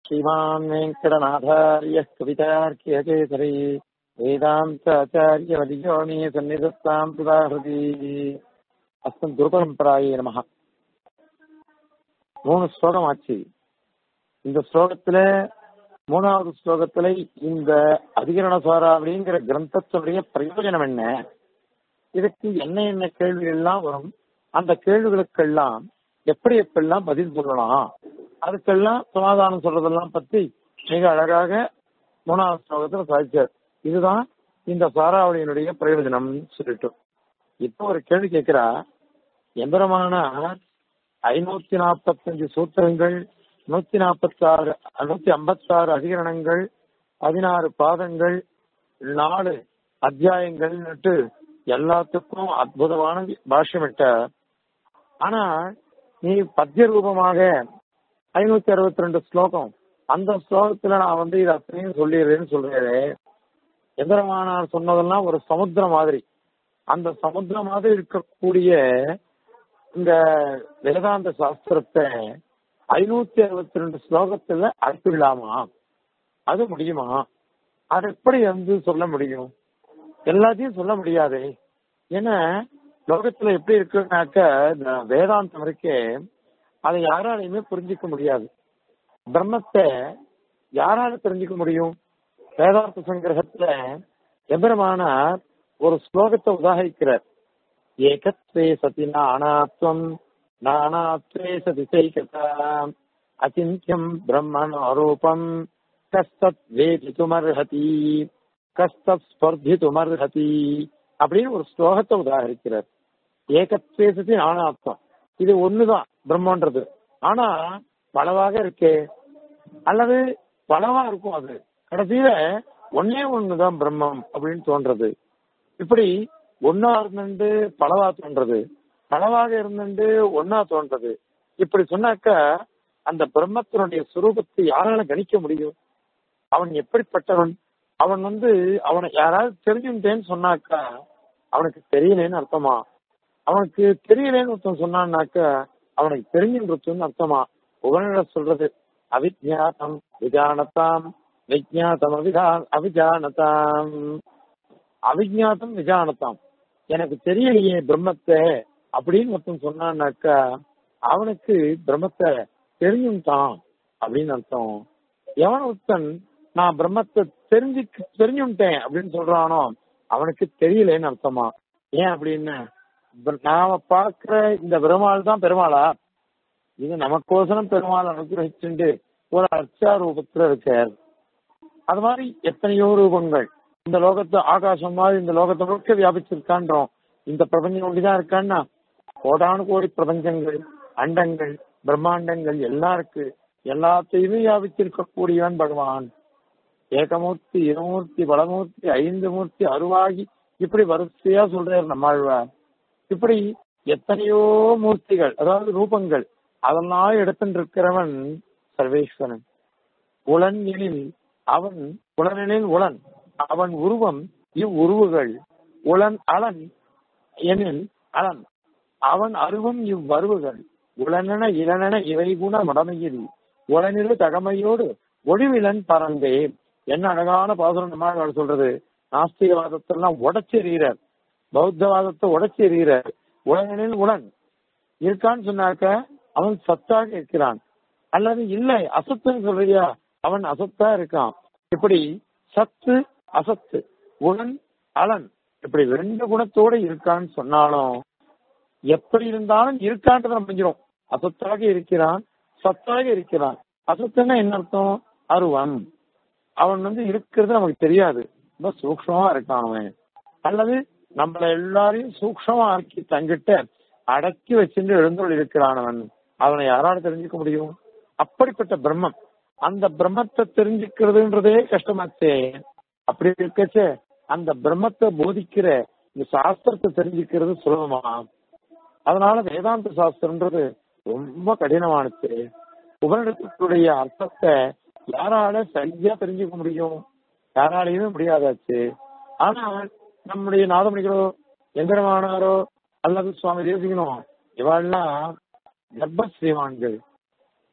श्रीमान् वेङ्कटनाथार्यः कवितार्क्यकेसरी वेदान्ताचार्यवदियो मे सन्निधत्ताम् सुधाहृति அஸ்மத் குருபரம்பராயே நமக மூணு ஸ்லோகம் ஆச்சு இந்த ஸ்லோகத்துல மூணாவது ஸ்லோகத்துல இந்த அதிகரண சாராவளிங்கிற கிரந்தத்துடைய பிரயோஜனம் என்ன இதுக்கு என்ன என்ன கேள்விகள் எல்லாம் வரும் அந்த கேள்விகளுக்கெல்லாம் எப்படி எப்பெல்லாம் பதில் சொல்லலாம் அதுக்கெல்லாம் சமாதானம் சொல்றதெல்லாம் பத்தி மிக அழகாக மூணாவது ஸ்லோகத்துல சாதிச்சார் இதுதான் இந்த சாராவளியினுடைய பிரயோஜனம் சொல்லிட்டு இப்போ ஒரு கேள்வி கேட்கிறா எம்பெருமானார் ஐநூத்தி நாற்பத்தஞ்சு சூத்திரங்கள் நூத்தி நாற்பத்தி ஆறு நூத்தி ஐம்பத்தி ஆறு அதிகரணங்கள் பதினாறு பாதங்கள் நாலு அத்தியாயங்கள்னுட்டு எல்லாத்துக்கும் அற்புதமான பாஷ்யமிட்ட ஆனா நீ பத்திய ரூபமாக ஐநூத்தி அறுபத்தி ரெண்டு ஸ்லோகம் அந்த ஸ்லோகத்துல நான் வந்து இது அத்தனையும் சொல்லிடுறேன்னு சொல்றேன் எந்திரமானார் சொன்னதெல்லாம் ஒரு சமுத்திரம் மாதிரி அந்த சமுத்திரம் மாதிரி இருக்கக்கூடிய இந்த வேதாந்த சாஸ்திரத்தை ஐநூத்தி அறுபத்தி ரெண்டு ஸ்லோகத்துல அர்ப்பிடலாமா அது முடியுமா அது எப்படி வந்து சொல்ல முடியும் எல்லாத்தையும் சொல்ல முடியாதே ஏன்னா லோகத்துல எப்படி இருக்குனாக்க இந்த வேதாந்தம் இருக்கே அதை யாராலையுமே புரிஞ்சிக்க முடியாது பிரம்மத்தை யாரால தெரிஞ்சுக்க முடியும் வேதாந்த சங்கிரகத்துல எபெருமானார் ஒரு ஸ்லோகத்தை உதாகரிக்கிறார் ஏகத்வே சதி நானாத்வம் நானாத்வே சதி சைகதா அச்சிந்தியம் பிரம்மன் அரூபம் கஸ்தத் வேதித்துமர்ஹதி கஸ்தத் ஸ்பர்தித்துமர்ஹதி அப்படின்னு ஒரு ஸ்லோகத்தை உதாகரிக்கிறார் ஏகத்வே சதி நானாத்வம் இது ஒண்ணுதான் பிரம்மன்றது ஆனா பலவாக இருக்கே அல்லது பலவா இருக்கும் அது கடைசியில ஒன்னே ஒண்ணுதான் பிரம்மம் அப்படின்னு தோன்றது இப்படி ஒன்னா இருந்துட்டு பலவா தோன்றது பலவாக இருந்துட்டு ஒன்னா தோன்றது இப்படி சொன்னாக்க அந்த பிரம்மத்தினுடைய சுரூபத்தை யாரால கணிக்க முடியும் அவன் எப்படிப்பட்டவன் அவன் வந்து அவனை யாராவது தெரிஞ்சுட்டேன்னு சொன்னாக்கா அவனுக்கு தெரியலேன்னு அர்த்தமா அவனுக்கு தெரியலேன்னு ஒருத்தன் சொன்னான்னாக்க அவனுக்கு தெரிஞ்சுன்றதுன்னு அர்த்தமா உபநிட சொல்றது அவிஜாத்தம் விஜானத்தாம் விஜாத்தம் அவிதா அவிஜானதாம் அவிஜாத்தம் விஜானத்தாம் எனக்கு தெரியலையே பிரம்மத்தை அப்படின்னு ஒருத்தன் சொன்னான்னாக்கா அவனுக்கு பிரம்மத்தை தெரிஞ்சுட்டான் அப்படின்னு அர்த்தம் எவன் ஒருத்தன் நான் பிரம்மத்தை தெரிஞ்சு தெரிஞ்சுட்டேன் அப்படின்னு சொல்றானோ அவனுக்கு தெரியலேன்னு அர்த்தமா ஏன் அப்படின்னு நாம பாக்குற இந்த பெருமாள் தான் பெருமாளா இது நமக்கோசரம் பெருமாள் அனுகிரகிச்சுண்டு ஒரு அர்ச்சா ரூபத்துல இருக்கார் அது மாதிரி எத்தனையோ ரூபங்கள் இந்த லோகத்தை ஆகாசம் மாதிரி இந்த லோகத்தை முழுக்க வியாபிச்சிருக்கான்றோம் இந்த பிரபஞ்சம் ஒண்டிதான் இருக்கான்னா கோடானு கோடி பிரபஞ்சங்கள் அண்டங்கள் பிரம்மாண்டங்கள் எல்லாம் இருக்கு எல்லாத்தையுமே வியாபிச்சிருக்கக்கூடியவன் பகவான் ஏகமூர்த்தி இருமூர்த்தி பலமூர்த்தி ஐந்து மூர்த்தி அருவாகி இப்படி வரிசையா சொல்றார் நம்மாழ்வார் இப்படி எத்தனையோ மூர்த்திகள் அதாவது ரூபங்கள் அதெல்லாம் எடுத்துட்டு இருக்கிறவன் சர்வேஸ்வரன் உளன் எனில் அவன் உளனெனில் உளன் அவன் உருவம் இவ்வுருவுகள் உளன் அலன் எனில் அலன் அவன் அருவம் இவ்வருவுகள் உளனென இளனென இவை குண முடமையில் உளனிரு தகமையோடு ஒளிவிலன் பறந்தே என்ன அழகான பாசுரம் நம்ம சொல்றது நாஸ்திகவாதத்தெல்லாம் உடச்செறிகிறார் பௌத்தவாதத்தை உடச்செறிகிறார் உலகனில் உலன் இருக்கான்னு சொன்னாக்க அவன் சத்தாக இருக்கிறான் அல்லது இல்லை அசத்துன்னு சொல்றியா அவன் அசத்தா இருக்கான் இப்படி சத்து அசத்து உலன் அலன் இப்படி ரெண்டு குணத்தோட இருக்கான்னு சொன்னாலும் எப்படி இருந்தாலும் இருக்கான்றத முடிஞ்சிடும் அசத்தாக இருக்கிறான் சத்தாக இருக்கிறான் அசத்துன்னா என்ன அர்த்தம் அருவன் அவன் வந்து இருக்கிறது நமக்கு தெரியாது ரொம்ப சூக்ஷமா இருக்கான் அவன் அல்லது நம்மள எல்லாரையும் சூக்ஷமா ஆக்கி தங்கிட்ட அடக்கி வச்சுட்டு எழுந்தோள் இருக்கிறானவன் அவனை யாரால தெரிஞ்சுக்க முடியும் அப்படிப்பட்ட பிரம்மம் அந்த பிரம்மத்தை தெரிஞ்சுக்கிறதுன்றதே கஷ்டமாச்சே அப்படி இருக்கச்சே அந்த பிரம்மத்தை போதிக்கிற இந்த சாஸ்திரத்தை தெரிஞ்சுக்கிறது சுலபமா அதனால வேதாந்த சாஸ்திரம்ன்றது ரொம்ப கடினமானது உபநிடத்துடைய அர்த்தத்தை யாரால சரியா தெரிஞ்சுக்க முடியும் யாராலையுமே முடியாதாச்சு ஆனால் நம்முடைய நாதமணிகளோ எந்திரமானாரோ அல்லது சுவாமி தேசிகனோ இவாள்லாம் கர்ப்பஸ்ரீமான்கள்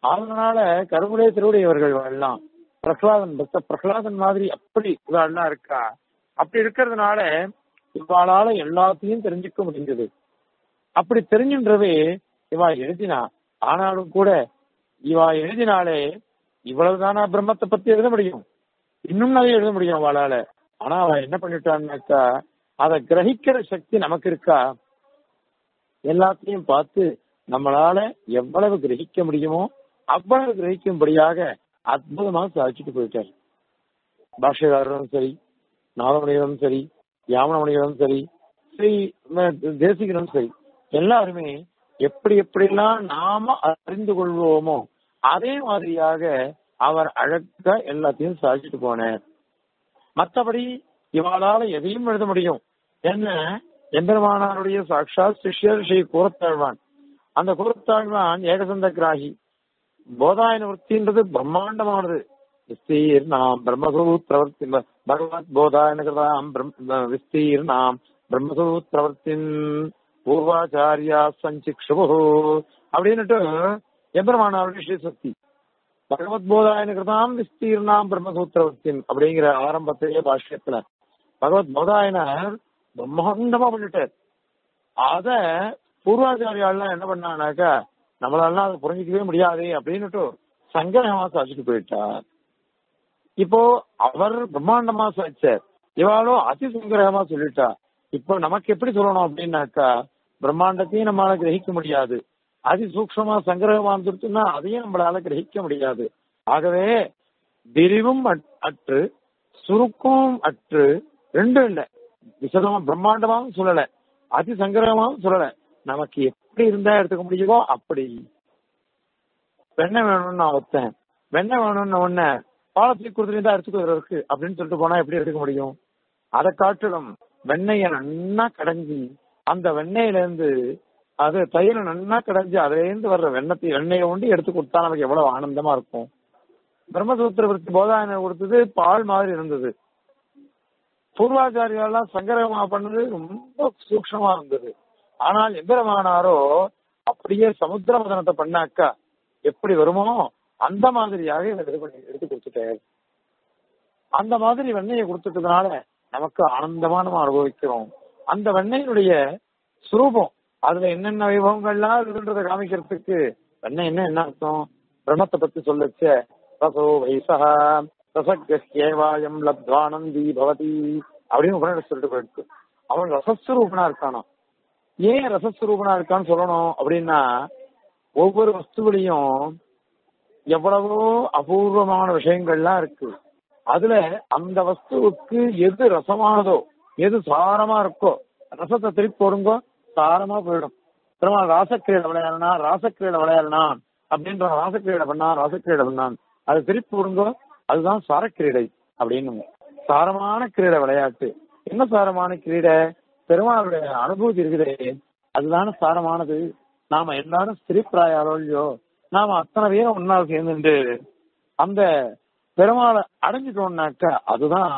அதனால கருமுடைய திருவுடையவர்கள் எல்லாம் பிரகலாதன் பக்த பிரகலாதன் மாதிரி அப்படி இவாள்லாம் இருக்கா அப்படி இருக்கிறதுனால இவாளால எல்லாத்தையும் தெரிஞ்சுக்க முடிஞ்சது அப்படி தெரிஞ்சுன்றவே இவா எழுதினா ஆனாலும் கூட இவா எழுதினாலே இவ்வளவுதானா பிரம்மத்தை பத்தி எழுத முடியும் இன்னும் நிறைய எழுத முடியும் அவளால ஆனா அவ என்ன பண்ணிட்டான்னாக்கா அதை கிரகிக்கிற சக்தி நமக்கு இருக்கா எல்லாத்தையும் பார்த்து நம்மளால எவ்வளவு கிரகிக்க முடியுமோ அவ்வளவு கிரகிக்கும்படியாக அற்புதமா சாதிச்சுட்டு போயிட்டார் பாஷ்யகாரரும் சரி நாதமணிகளும் சரி யாமனமணிகளும் சரி ஸ்ரீ தேசிகனும் சரி எல்லாருமே எப்படி எப்படிலாம் நாம அறிந்து கொள்வோமோ அதே மாதிரியாக அவர் அழகா எல்லாத்தையும் சாதிச்சுட்டு போனார் மற்றபடி இவாளால எதையும் எழுத முடியும் என்ன எம்பெருமானாருடைய சாட்சாத் சிஷ்யர் ஸ்ரீ கூறத்தாழ்வான் அந்த கூறத்தாழ்வான் ஏகசந்த கிராகி போதாயன விற்த்தின்றது பிரம்மாண்டமானது விஸ்தீர்ணாம் பிரம்மசூத்திரவர்த்தி பகவத் போதாயன கிருதாம் விஸ்தீர்ணாம் பிரம்மசூத்திரவர்த்தின் பூர்வாச்சாரியா சஞ்சிக்ஷு அப்படின்னுட்டு எம்பெருமானாருடைய ஸ்ரீ சக்தி பகவத் போதாயன கிருதாம் விஸ்தீர்ணாம் பிரம்மசூத்திரவர்த்தின் அப்படிங்கிற ஆரம்பத்திலேயே பாஷ்யத்துல பகவத் போதாயனர் பிரம்மாண்டமா பண்ணிட்டார் அத பூர்வாச்சாரியாலாம் என்ன பண்ணானாக்கா நம்மளால அதை புரிஞ்சிக்கவே முடியாது அப்படின்னுட்டு சங்கரமா சாதிச்சுட்டு போயிட்டார் இப்போ அவர் பிரம்மாண்டமா சாதிச்சார் இவாளும் அதி சங்கரமா சொல்லிட்டா இப்போ நமக்கு எப்படி சொல்லணும் அப்படின்னாக்கா பிரம்மாண்டத்தையும் நம்மளால கிரகிக்க முடியாது அதி சூக்ஷமா சங்கிரகமா இருந்துருச்சுன்னா அதையும் நம்மளால கிரகிக்க முடியாது ஆகவே விரிவும் அற்று சுருக்கம் அற்று ரெண்டும் இல்ல விசதமா பிரம்மாண்டமாவும் சொல்லல அதி சங்கிரகமாவும் சொல்லல நமக்கு எப்படி இருந்தா எடுத்துக்க முடியுமோ அப்படி வெண்ணெய் வேணும்னு நான் ஒத்தேன் வெண்ணெய் வேணும்னு உடனே பாலத்தை கொடுத்துட்டு தான் எடுத்துக்கிறதுக்கு அப்படின்னு சொல்லிட்டு போனா எப்படி எடுத்துக்க முடியும் அதை காட்டிலும் வெண்ணெய நன்னா கடைஞ்சி அந்த வெண்ணெயில இருந்து அது தயிர நன்னா கடைஞ்சி அதுல இருந்து வர்ற வெண்ணத்தை வெண்ணெயை ஒண்டி எடுத்து கொடுத்தா நமக்கு எவ்வளவு ஆனந்தமா இருக்கும் பிரம்மசூத்திர விருத்தி போதாயனை கொடுத்தது பால் மாதிரி இருந்தது பூர்வாச்சாரியெல்லாம் சங்கரமா பண்ணது ரொம்ப சூக்ஷமா இருந்தது ஆனால் எம்பெருமானாரோ அப்படியே சமுத்திர மதனத்தை பண்ணாக்கா எப்படி வருமோ அந்த மாதிரியாக இது பண்ணி எடுத்து கொடுத்துட்டாரு அந்த மாதிரி வெண்ணெயை கொடுத்துட்டதுனால நமக்கு ஆனந்தமா நம்ம அனுபவிக்கிறோம் அந்த வெண்ணெயினுடைய சுரூபம் அதுல என்னென்ன வைபவங்கள்லாம் இருக்குன்றத காமிக்கிறதுக்கு வெண்ணெய் என்ன என்ன அர்த்தம் பிரம்மத்தை பத்தி சொல்லுச்ச ரசோ வைசா ரசகேவாயம் லப்வானந்தி பவதி அப்படின்னு உபநிடை சொல்லிட்டு போயிருக்கு அவன் ரசஸ்வரூபனா இருக்கானோ ஏன் ரசஸ்வரூபனா இருக்கான்னு சொல்லணும் அப்படின்னா ஒவ்வொரு வஸ்துவிலையும் எவ்வளவோ அபூர்வமான விஷயங்கள்லாம் இருக்கு அதுல அந்த வஸ்துவுக்கு எது ரசமானதோ எது சாரமா இருக்கோ ரசத்தை திருப்பி போடுங்க சாரமா போயிடும் பெருமாள் ராசக்கிரீடை விளையாடினா ராசக்கிரீடை விளையாடினான் அப்படின்ற ராசக்கிரீடை பண்ணா ராசக்கிரீடை பண்ணான் அது திருப்பி போடுங்க அதுதான் சாரக்கிரீடை அப்படின்னு சாரமான கிரீடை விளையாட்டு என்ன சாரமான கிரீடை பெருமாளுடைய அனுபூதி இருக்குதே அதுதானே சாரமானது நாம எல்லாரும் ஸ்திரீப்பிராயாலோ இல்லையோ நாம அத்தனை பேரும் ஒன்னால் சேர்ந்துட்டு அந்த பெருமாளை அடைஞ்சிட்டோம்னாக்கா அதுதான்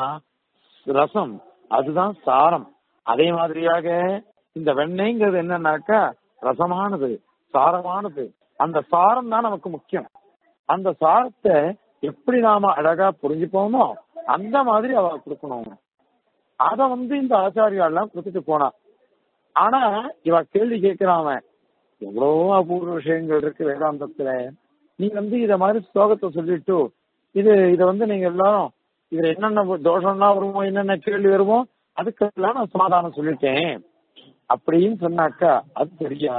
ரசம் அதுதான் சாரம் அதே மாதிரியாக இந்த வெண்ணெய்ங்கிறது என்னன்னாக்கா ரசமானது சாரமானது அந்த சாரம் தான் நமக்கு முக்கியம் அந்த சாரத்தை எப்படி நாம அழகா புரிஞ்சுப்போமோ அந்த மாதிரி அவ கொடுக்கணும் அத வந்து இந்த ஆச்சாரியாலாம் கொடுத்துட்டு போனா ஆனா இவ கேள்வி கேட்கிறான் எவ்வளவோ அபூர்வ விஷயங்கள் இருக்கு வேதாந்தத்துல நீ வந்து இத மாதிரி ஸ்லோகத்தை சொல்லிட்டு இது இத வந்து நீங்க எல்லாரும் இதுல என்னென்ன தோஷம்னா வருமோ என்னென்ன கேள்வி வருமோ அதுக்கெல்லாம் நான் சமாதானம் சொல்லிட்டேன் அப்படின்னு சொன்னாக்கா அது சரியா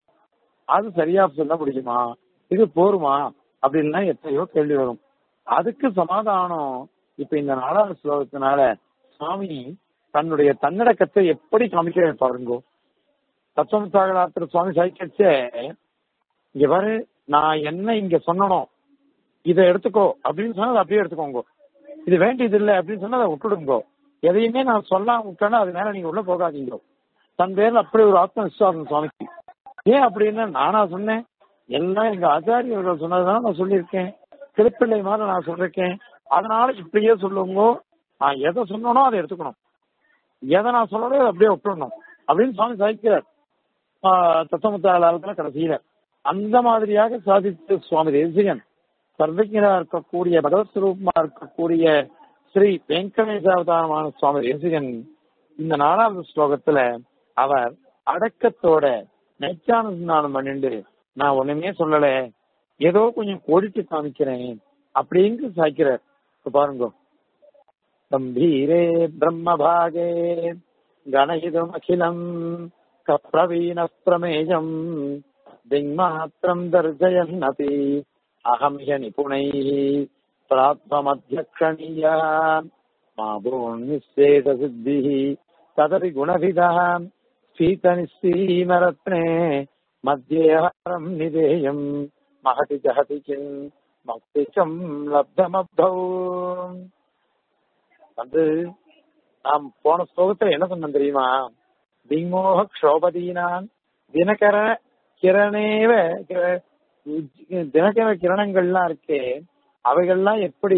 அது சரியா சொல்ல முடியுமா இது போருமா அப்படின்னா எத்தனையோ கேள்வி வரும் அதுக்கு சமாதானம் இப்ப இந்த நாலாவது ஸ்லோகத்தினால சுவாமி தன்னுடைய தன்னடக்கத்தை எப்படி காமிக்க பாருங்கோ தத்துவம் சாகராத்திர சுவாமி சாய்க்கச்சே இங்க பாரு நான் என்ன இங்க சொன்னனோ இதை எடுத்துக்கோ அப்படின்னு சொன்னா அதை அப்படியே எடுத்துக்கோங்க இது வேண்டியது இல்லை அப்படின்னு சொன்னா அதை விட்டுடுங்கோ எதையுமே நான் சொல்லாம விட்டேன்னா அது மேல நீங்க உள்ள போகாதீங்க தன் பேர்ல அப்படி ஒரு ஆத்ம விசுவாசம் சுவாமிக்கு ஏன் அப்படின்னு நானா சொன்னேன் எல்லாம் எங்க ஆச்சாரியர்கள் சொன்னதுதான் நான் சொல்லியிருக்கேன் திருப்பிள்ளை மாதிரி நான் சொல்லிருக்கேன் அதனால இப்படியே சொல்லுங்க நான் எதை சொன்னனோ அதை எடுத்துக்கணும் எதை நான் சொல்லணும் அதை அப்படியே விட்டுடணும் அப்படின்னு சுவாமி சாதிக்கிறார் தத்துவமுத்தாளத்துல கடைசியில அந்த மாதிரியாக சாதித்த சுவாமி தேசிகன் சர்வஜரா இருக்கக்கூடிய பகவத் ஸ்வரூபமா இருக்கக்கூடிய ஸ்ரீ வெங்கடேசாவதாரமான சுவாமி தேசிகன் இந்த நாலாவது ஸ்லோகத்துல அவர் அடக்கத்தோட நெச்சானுசந்தானம் பண்ணிண்டு நான் ஒண்ணுமே சொல்லல ஏதோ கொஞ்சம் கோடிட்டு காமிக்கிறேன் அப்படிங்கு சாய்க்கிறார் இப்ப பாருங்க கம்பீரே பிரம்மபாகே கணயிதம் அகிலம் கப்ரவீண பிரமேயம் திங்மாத்திரம் தர்சயன் அபி அகம் ஹ நிபுணைः प्राप्तमध्यक्षणीयः माभून्निश्चेत सिद्धिः तदपि गुणभिदः स्फीतनिस्सीमरत्ने मध्ये हरम् निधेयम् महति जहति किम् மக்திச்சம் லப்தமப்தௌ வந்து நாம் போன ஸ்லோகத்துல என்ன சொன்னோம் தெரியுமா திங்மோக க்ஷோபதீனான் தினகர கிரணேவ கிர- தினகர கிரணங்கள்லாம் இருக்கே அவைகள்லாம் எப்படி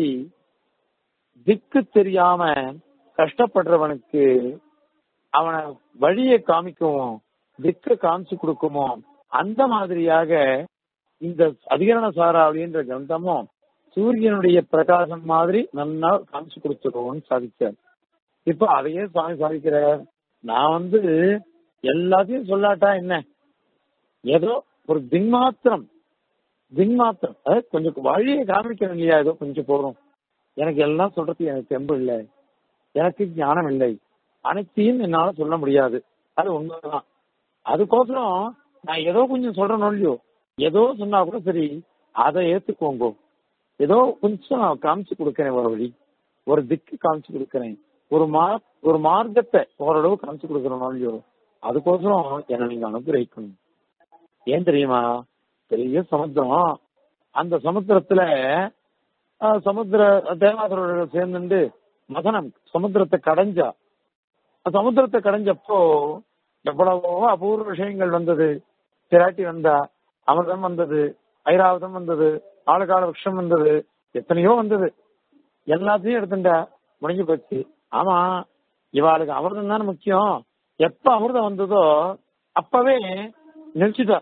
திக்கு தெரியாம கஷ்டப்படுறவனுக்கு அவனை வழியை காமிக்குமோ திக்கு காமிச்சு கொடுக்குமோ அந்த மாதிரியாக இந்த அதிகரண சாரா அப்படின்ற கிரந்தமும் சூரியனுடைய பிரகாசம் மாதிரி நல்லா காமிச்சு கொடுத்துருவோம்னு சாதிச்சார் இப்ப அதையே சுவாமி சாதிக்கிறார் நான் வந்து எல்லாத்தையும் சொல்லாட்டா என்ன ஏதோ ஒரு திங்மாத்திரம் திங்மாத்திரம் அதாவது கொஞ்சம் வழியை காமிக்கணும் இல்லையா ஏதோ கொஞ்சம் போறோம் எனக்கு எல்லாம் சொல்றதுக்கு எனக்கு தெம்பு இல்லை எனக்கு ஞானம் இல்லை அனைத்தையும் என்னால சொல்ல முடியாது அது உண்மைதான் அதுக்கோசரம் நான் ஏதோ கொஞ்சம் சொல்றேனோ இல்லையோ ஏதோ சொன்னா கூட சரி அதை ஏத்துக்கோங்க ஏதோ கொஞ்சம் நான் காமிச்சு கொடுக்கறேன் ஒரு வழி ஒரு திக்கு காமிச்சு கொடுக்கறேன் ஒரு மா ஒரு மார்க்கத்தை ஓரளவு காமிச்சு கொடுக்கறனோ இல்லையோ அதுக்கோசரம் என்னை நீங்க அனுகிரகிக்கணும் ஏன் தெரியுமா பெரிய சமுத்திரம் அந்த சமுத்திரத்துல ஆஹ், சமுத்திர தேவாசுரர்கள் சேர்ந்துட்டு மதனம் சமுத்திரத்தை கடைஞ்சா அந்த சமுத்திரத்தை கடைஞ்சப்போ எவ்வளவோ அபூர்வ விஷயங்கள் வந்தது பிராட்டி வந்தா அமிர்தம் வந்தது ஐராவதம் வந்தது ஆளுகால விஷம் வந்தது எத்தனையோ வந்தது எல்லாத்தையும் எடுத்துட்டா முடிஞ்சு போச்சு ஆமா இவாளுக்கு அமிர்தம் தானே முக்கியம் எப்ப அமிர்தம் வந்ததோ அப்பவே நிறுத்திட்டா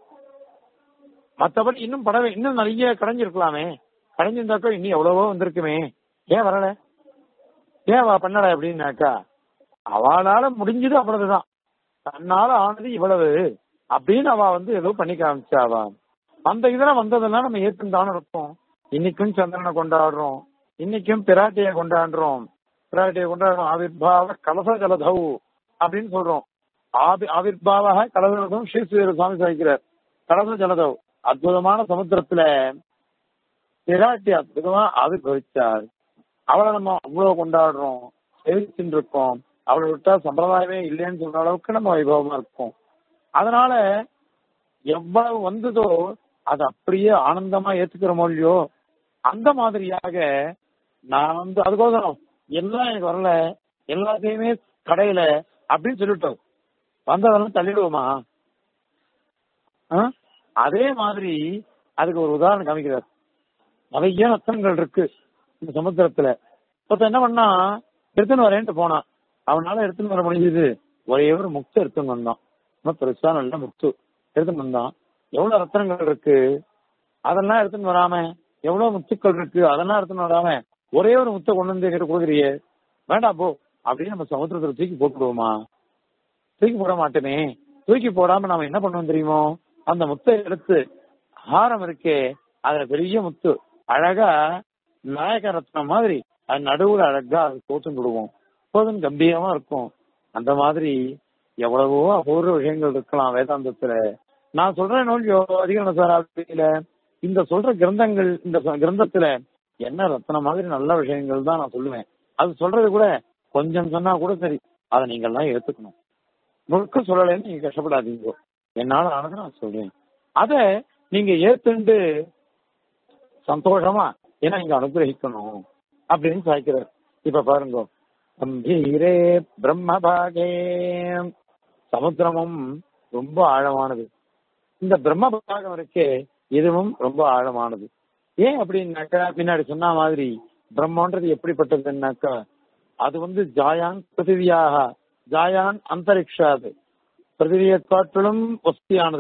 மத்தபடி இன்னும் படவே இன்னும் நிறைய கடைஞ்சிருக்கலாமே கடைஞ்சிருந்தாக்கா இன்னும் எவ்வளவோ வந்திருக்குமே ஏன் வரல ஏன் அவ பண்ணல அப்படின்னாக்கா அவளால முடிஞ்சது அவ்வளவுதான் தன்னால ஆனது இவ்வளவு அப்படின்னு அவ வந்து ஏதோ பண்ணி காமிச்சா அவ அந்த இதுல வந்ததெல்லாம் நம்ம ஏற்றுந்தானே இருப்போம் இன்னைக்கும் சந்திரனை கொண்டாடுறோம் இன்னைக்கும் பிராட்டியை கொண்டாடுறோம் பிராட்டியை கொண்டாடுறோம் ஆவிர்பாவ கலச ஜலதௌ அப்படின்னு சொல்றோம் ஆவி ஆவிர்பாவ கலச ஜலதம் ஸ்ரீ ஸ்ரீ சுவாமி சாதிக்கிறார் கலச ஜலதௌ அற்புதமான சமுத்திரத்துல பிராட்டி அற்புதமா ஆவிர்வவிச்சார் அவளை நம்ம அவ்வளவு கொண்டாடுறோம் சேவிச்சுட்டு இருக்கோம் அவளை விட்டா சம்பிரதாயமே இல்லைன்னு சொல்ற அளவுக்கு நம்ம வைபவமா இருக்கோம் அதனால எவ்வளவு வந்ததோ அது அப்படியே ஆனந்தமா ஏத்துக்கிறோமோ இல்லையோ அந்த மாதிரியாக நான் வந்து அதுக்கோசரம் எல்லாம் எனக்கு வரல எல்லாத்தையுமே கடையில அப்படின்னு சொல்லிட்டோம் வந்ததெல்லாம் தள்ளிடுவோமா ஆ? அதே மாதிரி அதுக்கு ஒரு உதாரணம் காமிக்கிறார் நிறைய ரத்தனங்கள் இருக்கு இந்த சமுத்திரத்துல ஒருத்தன் என்ன பண்ணா எடுத்துன்னு வரேன்ட்டு போனான் அவனால எடுத்துன்னு வர முடிஞ்சது ஒரே ஒரு முக்து எடுத்துன்னு வந்தான் ரொம்ப பெருசா நல்ல முக்து எடுத்துன்னு வந்தான் எவ்வளவு ரத்தனங்கள் இருக்கு அதெல்லாம் எடுத்துன்னு வராம எவ்வளவு முத்துக்கள் இருக்கு அதெல்லாம் எடுத்துன்னு வராம ஒரே ஒரு முத்தை கொண்டு வந்து என்கிட்ட கொடுக்குறியே வேண்டாம் போ அப்படின்னு நம்ம சமுத்திரத்துல தூக்கி போட்டுடுவோமா தூக்கி போட மாட்டோமே தூக்கி போடாம நாம என்ன பண்ணுவோம் தெரியுமோ அந்த முத்தை எடுத்து ஹாரம் இருக்கே அதுல பெரிய முத்து அழகா நாயக ரத்னம் மாதிரி அது நடுவுல அழகா அது போட்டு விடுவோம் போதும் கம்பீரமா இருக்கும் அந்த மாதிரி எவ்வளவோ அபூர்வ விஷயங்கள் இருக்கலாம் வேதாந்தத்துல நான் சொல்றேன் நோல்யோ அதிகரண சாராபியில இந்த சொல்ற கிரந்தங்கள் இந்த ச- கிரந்தத்துல என்ன ரத்னம் மாதிரி நல்ல விஷயங்கள் தான் நான் சொல்லுவேன் அது சொல்றது கூட கொஞ்சம் சொன்னா கூட சரி அதை நீங்க எல்லாம் ஏத்துக்கணும் முழுக்க சொல்லலைன்னு நீங்க கஷ்டப்படாதீங்க என்னால ஆனது நான் சொல்றேன் அத நீங்க ஏத்துண்டு சந்தோஷமா ஏன்னா நீங்க அனுகிரகிக்கணும் அப்படின்னு சாய்க்கிறார் இப்ப பாருங்க கம்பீரே பிரம்மபாகே சமுத்திரமும் ரொம்ப ஆழமானது இந்த பிரம்மபாகம் இருக்கே இதுவும் ரொம்ப ஆழமானது ஏன் அப்படின்னாக்கா பின்னாடி சொன்ன மாதிரி பிரம்மன்றது எப்படிப்பட்டதுன்னாக்கா அது வந்து ஜாயான் பிருத்திவியாக ஜாயான் அந்தரிக்ஷாது பிருத்திவியை காட்டிலும் வசதியானது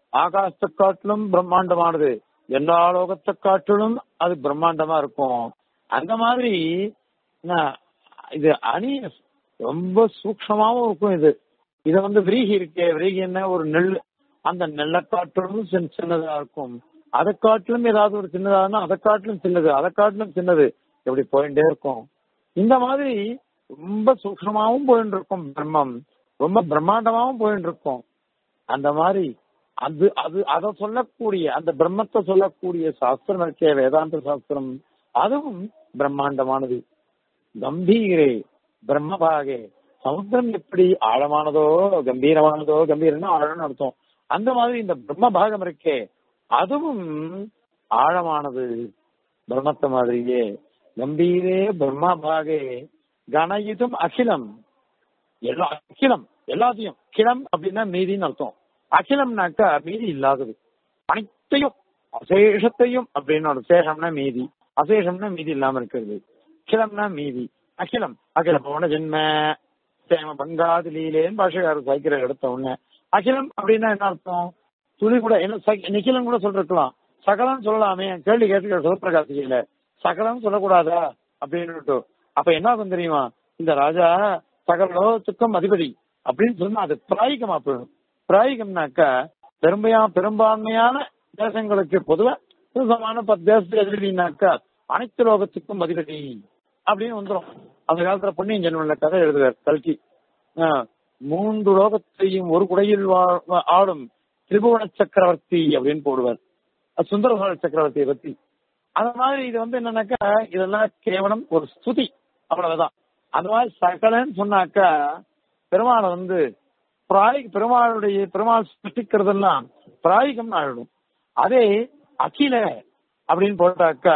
ஆகாசத்தை காட்டிலும் பிரம்மாண்டமானது எல்லா லோகத்தை காட்டிலும் அது பிரம்மாண்டமா இருக்கும் அந்த மாதிரி நான் இது அணி ரொம்ப சூக்ஷமாவும் இருக்கும் இது இது வந்து விரீகி இருக்கே விரீகி என்ன ஒரு நெல் அந்த நெல்லை காட்டிலும் சின்ன- சின்னதா இருக்கும் அதை காட்டிலும் ஏதாவது ஒரு சின்னதானா அதை காட்டிலும் சின்னது அதை காட்டிலும் சின்னது இப்படி போயிட்டே இருக்கும் இந்த மாதிரி ரொம்ப சூக்ஷமாவும் போயிட்டு இருக்கும் பிரம்மம் ரொம்ப பிரம்மாண்டமாவும் போயிட்டு இருக்கும் அந்த மாதிரி அது அது அதை சொல்லக்கூடிய அந்த பிரம்மத்தை சொல்லக்கூடிய சாஸ்திரம் இருக்கே வேதாந்த சாஸ்திரம் அதுவும் பிரம்மாண்டமானது கம்பீரே பிரம்மபாகே சமுத்திரம் எப்படி ஆழமானதோ கம்பீரமானதோ கம்பீரம்னா ஆழம்னு அர்த்தம் அந்த மாதிரி இந்த பிரம்ம பாகம் இருக்கே அதுவும் ஆழமானது பிரம்மத்தை மாதிரியே கம்பீரே பிரம்ம பாகே கணயுதும் அகிலம் எல்லா அகிலம் எல்லாத்தையும் கிளம் அப்படின்னா மீதின்னு அர்த்தம் அகிலம்னாக்கா மீதி இல்லாதது அனைத்தையும் அசேஷத்தையும் அப்படின்னு ஒரு சேஷம்னா மீதி அசேஷம்னா மீதி இல்லாம இருக்கிறது கிளம்னா மீதி அகிலம் அகில போன ஜென்ம சேம பங்காது லீலேன்னு பாஷகாரர் சைக்கிள் எடுத்த உடனே அகிலம் அப்படின்னா என்ன அர்த்தம் துளி கூட என்ன சகி- நிகிலம் கூட சொல்லிருக்கலாம் சகலம் சொல்லலாமே கேள்வி கேட்டு சிவபிரகாசியில சகலம் சொல்லக்கூடாதா அப்படின்னு அப்ப என்ன ஆகும் தெரியுமா இந்த ராஜா சகல லோகத்துக்கும் அதிபதி அப்படின்னு சொன்னா அது பிராயிகமா போயிடும் பிராயிகம்னாக்கா பெரும்பையா பெரும்பான்மையான தேசங்களுக்கு பொதுவா சமான பத்து தேசத்துக்கு அதிபதினாக்கா அனைத்து லோகத்துக்கும் அதிபதி அப்படின்னு வந்துரும் அந்த காலத்துல பொன்னியின் செல்வன்ல கதை எழுதுவார் கல்கி ஆஹ், மூன்று லோகத்தையும் ஒரு குடையில் வா- வா- ஆளும் திரிபுவன சக்கரவர்த்தி அப்படின்னு போடுவார் அது சுந்தரசோழ சக்கரவர்த்தியை பத்தி அந்த மாதிரி இது வந்து என்னன்னாக்கா இதெல்லாம் கேவலம் ஒரு ஸ்துதி அவ்வளவுதான் அந்த மாதிரி சகலன்னு சொன்னாக்கா பெருமாளை வந்து பிராய் பெருமாளுடைய பெருமாள் சிருஷ்டிக்கிறதெல்லாம் பிராயிகம் ஆயிடும் அதே அகில அப்படின்னு போட்டாக்கா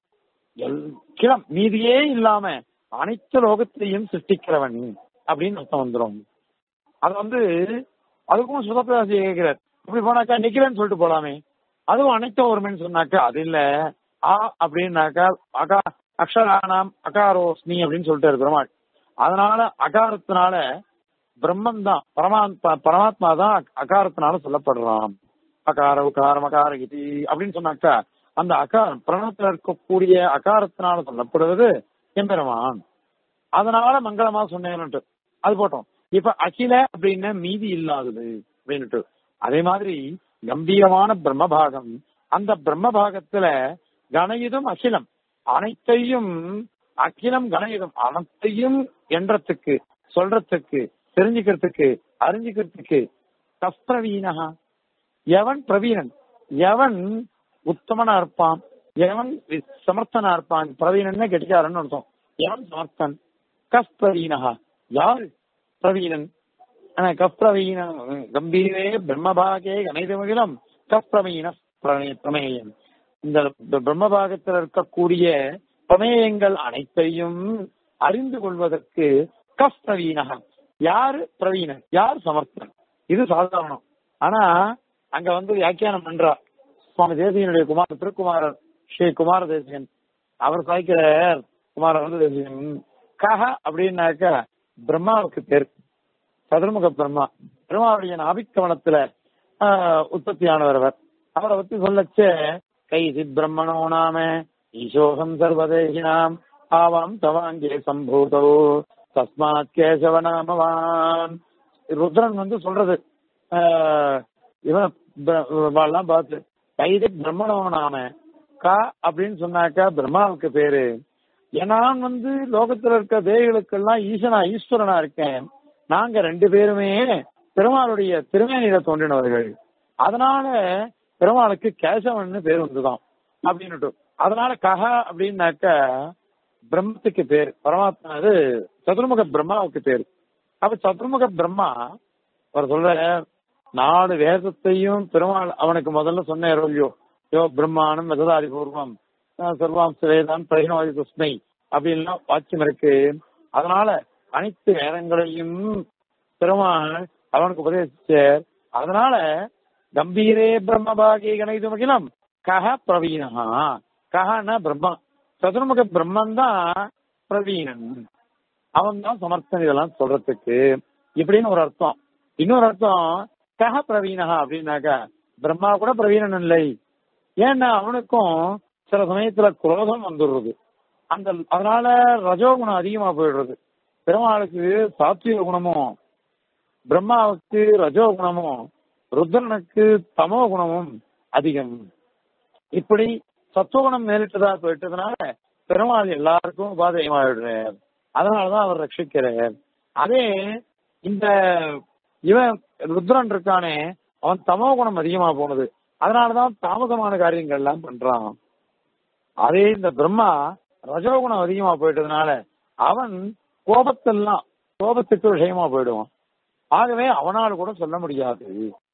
எல் கிளம் மீதியே இல்லாம அனைத்து லோகத்தையும் சிருஷ்டிக்கிறவன் அப்படின்னு அர்த்தம் வந்துடும் அது வந்து அதுக்கும் சுதப்பிரகாசி கேட்கிறார் இப்படி போனாக்கா நிக்கிறேன்னு சொல்லிட்டு போலாமே அதுவும் அனைத்தும் ஒருமைன்னு சொன்னாக்கா அது இல்ல ஆ அப்படின்னாக்கா அகா அக்ஷரானாம் அகாரோஸ்மி அப்படின்னு சொல்லிட்டு பெருமாள் அதனால அகாரத்தினால பிரம்மன் தான் பரமாத்மா பரமாத்மா தான் அகாரத்தினால சொல்லப்படுறான் அகார உகாரம் அகார இதி அப்படின்னு சொன்னாக்கா அந்த அகாரம் பிரணத்துல இருக்கக்கூடிய அகாரத்தினால சொல்லப்படுவது எம்பெருமான் அதனால மங்களமா சொன்னேன்னுட்டு அது போட்டோம் இப்ப அகில அப்படின்னு மீதி இல்லாதது அப்படின்னுட்டு அதே மாதிரி கம்பீரமான பிரம்மபாகம் அந்த பிரம்மபாகத்துல கணயுதம் அகிலம் அனைத்தையும் அகிலம் கணயுதம் அனைத்தையும் என்றத்துக்கு சொல்றதுக்கு தெரிஞ்சுக்கிறதுக்கு அறிஞ்சுக்கிறதுக்கு கஸ்பிரவீனகா எவன் பிரவீனன் எவன் உத்தமனா இருப்பான் எவன் வி- சமர்த்தனா இருப்பான் பிரவீனன் கெட்டிக்காரன் அர்த்தம் எவன் சமர்த்தன் கஸ் பிரவீனகா யாரு பிரவீனன் ஆனா கப்பிரவீன கம்பீரே பிரம்மபாகே கணைதமிடம் கப்பிரவீன பிரமே- பிரமேயம் இந்த ப- பிரம்மபாகத்தில் இருக்கக்கூடிய பிரமேயங்கள் அனைத்தையும் அறிந்து கொள்வதற்கு கப் பிரவீனகா யாரு பிரவீனன் யார் சமர்த்தன் இது சாதாரணம் ஆனா அங்க வந்து வியாக்கியானம் பண்றா சுவாமி தேசியனுடைய குமார் திருக்குமாரர் ஸ்ரீ குமார தேசியன் அவர் சாய்க்கிறார் குமார வந்து தேசியன் கஹ அப்படின்னாக்க பிரம்மாவுக்கு பேர் சதுர்முக பிரம்மா பிரம்மாவுடைய நாபிக்கவனத்துல உற்பத்தியானவர் அவர் அவரை பத்தி சொல்லச்சே கைசி பிரம்மணோ நாம ஈசோகம் சர்வதேகினாம் ஆவாம் தவாங்கே சம்பூதோ தஸ்மாத் கேசவ நாமவான் ருத்ரன் வந்து சொல்றது ஆஹ், இவன் ப- இவாள்லாம் பார்த்து கைதி பிரம்மணோ நாம கா அப்படின்னு சொன்னாக்கா பிரம்மாவுக்கு பேரு நான் வந்து லோகத்துல இருக்க தேவிகளுக்கெல்லாம் ஈசனா ஈஸ்வரனா இருக்கேன் நாங்க ரெண்டு பேருமே பெருமாளுடைய திருமேனியில தோன்றினவர்கள் அதனால பெருமாளுக்கு கேசவன்னு பேர் வந்துதான் அப்படின்னுட்டு அதனால கஹா அப்படின்னாக்க பிரம்மத்துக்கு பேர் பரமாத்மா அது சதுர்முக பிரம்மாவுக்கு பேர் அப்ப சதுர்முக பிரம்மா அவர் சொல்ற நாலு வேதத்தையும் பெருமாள் அவனுக்கு முதல்ல சொன்னார் இல்லையோ யோ பிரம்மானம் வெததாதி பூர்வம் அஹ் சர்வாம்ச வேதான் பிரகினோதி துஸ்மை அப்படின்லாம் வாக்கியம் இருக்கு அதனால அனைத்து வேதங்களையும் பெருமாள் அவனுக்கு உபதேசிச்சார் அதனால கம்பீரே பிரம்மபாகி கணேதுமகிலம் கஹ பிரவீனஹா கஹனா பிரம்மா சதுர்முக பிரம்மன் தான் பிரவீனன் அவன் தான் சமர்த்தன் இதெல்லாம் சொல்றதுக்கு இப்படின்னு ஒரு அர்த்தம் இன்னொரு அர்த்தம் கஹ பிரவீனஹா அப்படின்னாக்கா பிரம்மா கூட பிரவீணன் இல்லை ஏன்னா அவனுக்கும் சில சமயத்துல குரோதம் வந்துடுறது அந்த அதனால ரஜோகுணம் அதிகமா போயிடுறது பெருமாளுக்கு சாத்விக குணமும் பிரம்மாவுக்கு ரஜோ குணமும் ருத்ரனுக்கு தமோ குணமும் அதிகம் இப்படி சத்துவகுணம் மேலிட்டதா போயிட்டதுனால பெருமாள் எல்லாருக்கும் உபாதையமாயிடுறார் அதனாலதான் அவர் ரட்சிக்கிறார் அதே இந்த இவன் ருத்ரன் இருக்கானே அவன் தமோ குணம் அதிகமா போனது அதனாலதான் தாமதமான காரியங்கள் எல்லாம் பண்றான் அதே இந்த பிரம்மா ரஜோகுணம் அதிகமா போயிட்டதுனால அவன் கோபத்தெல்லாம் கோபத்துக்கு விஷயமா போயிடுவான் ஆகவே அவனால் கூட சொல்ல முடியாது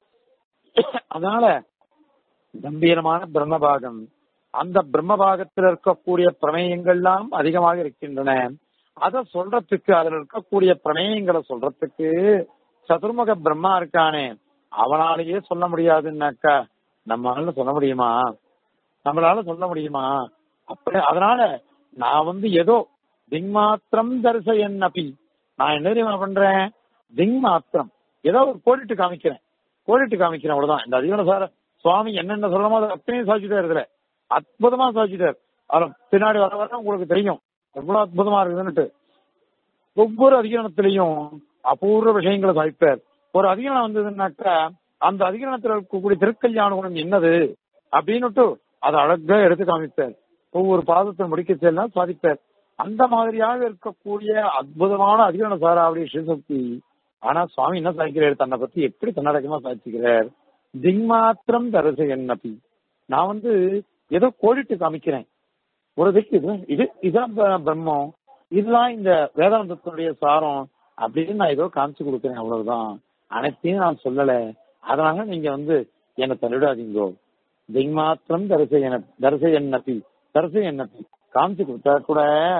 அதனால கம்பீரமான பிரம்மபாகம் அந்த பிரம்மபாகத்தில் இருக்கக்கூடிய பிரமேயங்கள்லாம் அதிகமாக இருக்கின்றன அதை சொல்றதுக்கு அதுல இருக்கக்கூடிய பிரமேயங்களை சொல்றதுக்கு சதுர்முக பிரம்மா இருக்கானே அவனாலேயே சொல்ல முடியாதுன்னாக்கா நம்மளால சொல்ல முடியுமா நம்மளால சொல்ல முடியுமா அப்படி அதனால நான் வந்து ஏதோ திங் மாத்திரம் தரிசையன் அப்பி நான் என்ன தெரியுமா பண்றேன் திங் மாத்திரம் ஏதோ ஒரு கோடிட்டு காமிக்கிறேன் கோடிட்டு காமிக்கிறேன் அவ்வளவுதான் இந்த அதிகார சார சுவாமி என்னென்ன சொல்லணுமோ அதை அத்தனையும் சாதிச்சுட்டே இருக்கிற அற்புதமா சாதிச்சுட்டார் அதுல பின்னாடி வர வர உங்களுக்கு தெரியும் எவ்வளவு அற்புதமா இருக்குதுன்னுட்டு ஒவ்வொரு அதிகரணத்திலையும் அபூர்வ விஷயங்களை சாதிப்பார் ஒரு அதிகரணம் வந்ததுன்னாக்கா அந்த அதிகரணத்தில் இருக்கக்கூடிய திருக்கல்யாண குணம் என்னது அப்படின்னுட்டு அதை அழகா எடுத்து காமிப்பார் ஒவ்வொரு பாதத்தை முடிக்க செல்லாம் சாதிப்பார் அந்த மாதிரியாக இருக்கக்கூடிய அற்புதமான அதிகரண சாராவுடைய சிவசக்தி ஆனா சுவாமி என்ன சாதிக்கிறார் தன்னை பத்தி எப்படி தன்னடக்கமா சாதிச்சுக்கிறார் திங் மாத்திரம் தரசு என்னப்பி நான் வந்து ஏதோ கோடிட்டு காமிக்கிறேன் ஒரு திக்கு இது இது இதுதான் ப- பிரம்மம் இதுதான் இந்த வேதாந்தத்தினுடைய சாரம் அப்படின்னு நான் ஏதோ காமிச்சு கொடுக்குறேன் அவ்வளவுதான் அனைத்தையும் நான் சொல்லல அதனால நீங்க வந்து என்னை தள்ளிடாதீங்கோ திங் மாத்திரம் தரிசை என தரிசை என்னப்பி தரிசை என்னப்பி காமிச்சு கொடுத்தா கூட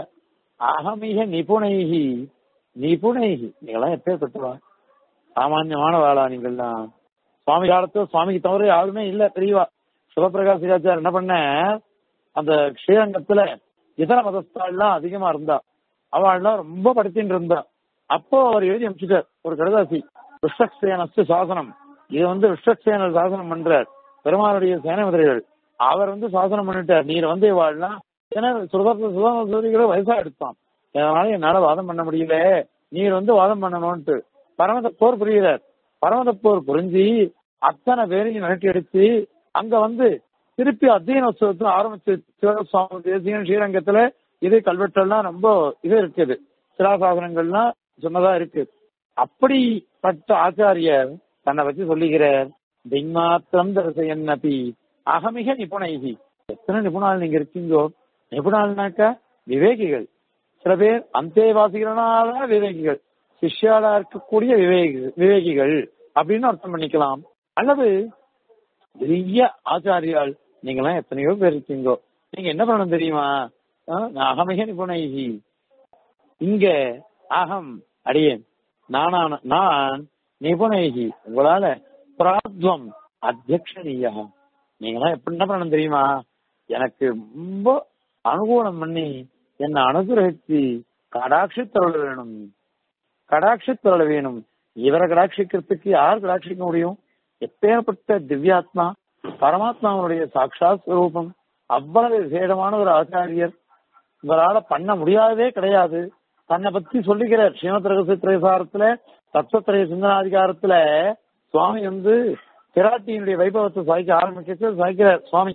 அகமிக நிபுணைகி நிபுணைகி நீங்களாம் எப்பேற்பட்டவா சாமான்யமான வேளா நீங்கள்லாம் சுவாமி காலத்துல சுவாமிக்கு தவிர யாருமே இல்ல தெரியவா சிவபிரகாஷ் சிவாச்சார் என்ன பண்ண அந்த ஸ்ரீரங்கத்துல இதர மதஸ்தாள்லாம் அதிகமா இருந்தா அவள்லாம் ரொம்ப படிச்சுட்டு இருந்தா அப்போ அவர் எழுதி அனுப்பிச்சிட்டார் ஒரு கடுதாசி விஸ்வக்சேனஸ்து சாசனம் இது வந்து விஸ்வக்சேனர் சாசனம் பண்றார் பெருமாளுடைய சேனமதிரிகள் அவர் வந்து சாசனம் பண்ணிட்டார் நீர் வந்து இவாள்லாம் ஏன்னா சுதந்திர சுதந்திர சூரிகளை வயசா எடுத்தான் அதனால என்னால வாதம் பண்ண முடியல நீர் வந்து வாதம் பண்ணணும்ட்டு பரமத போர் புரியுறார் பரமத போர் புரிஞ்சு அத்தனை பேரையும் நகட்டி அடிச்சு அங்க வந்து திருப்பி அத்தியன உற்சவத்தை ஆரம்பிச்சு சிவசுவாமி தேசியம் ஸ்ரீரங்கத்துல இது கல்வெட்டெல்லாம் ரொம்ப இது இருக்குது சிராசாசனங்கள்லாம் சொன்னதா இருக்கு அப்படிப்பட்ட ஆச்சாரியர் தன்னை வச்சு சொல்லுகிறார் திங்மாத்திரம் தரிசையன் அப்பி அகமிக நிபுணைகி எத்தனை நிபுணால் நீங்க இருக்கீங்கோ நிபுணால்னாக்கா விவேகிகள் சில பேர் அந்தேவாசிகளான விவேகிகள் சிஷ்யாலா இருக்கக்கூடிய விவேகி விவேகிகள் அப்படின்னு அர்த்தம் பண்ணிக்கலாம் அல்லது பெரிய ஆச்சாரியால் நீங்களாம் எத்தனையோ பேர் இருக்கீங்கோ நீங்க என்ன பண்ணணும் தெரியுமா ஆ, நான் அகமிக நிபுணைகி இங்க அகம் அடியேன் நானான நான் நிபுணைகி உங்களால பிராத்வம் அத்தியக்ஷனீயா நீங்களாம் எப்படி என்ன பண்ணணும் தெரியுமா எனக்கு ரொம்ப அனுகூலம் பண்ணி என்னை அனுகிரகிச்சு கடாட்சித்தருள் வேணும் கடாட்சித்தருள் வேணும் இவரை கடாட்சிக்கிறதுக்கு யார் கடாட்சிக்க முடியும் எப்பேற்பட்ட திவ்யாத்மா பரமாத்மாவுடைய சாட்சாத் ஸ்வரூபம் அவ்வளவு விசேடமான ஒரு ஆச்சாரியர் இவரால பண்ண முடியாததே கிடையாது தன்னை பத்தி சொல்லுகிறார் ஸ்ரீமத் ரகசிய திரைசாரத்துல தத்துவத்திரைய சிந்தனாதிகாரத்துல சுவாமி வந்து பிராட்டியினுடைய வைபவத்தை சாய்க்க ஆரம்பிச்சு சாய்க்கிறார் சுவாமி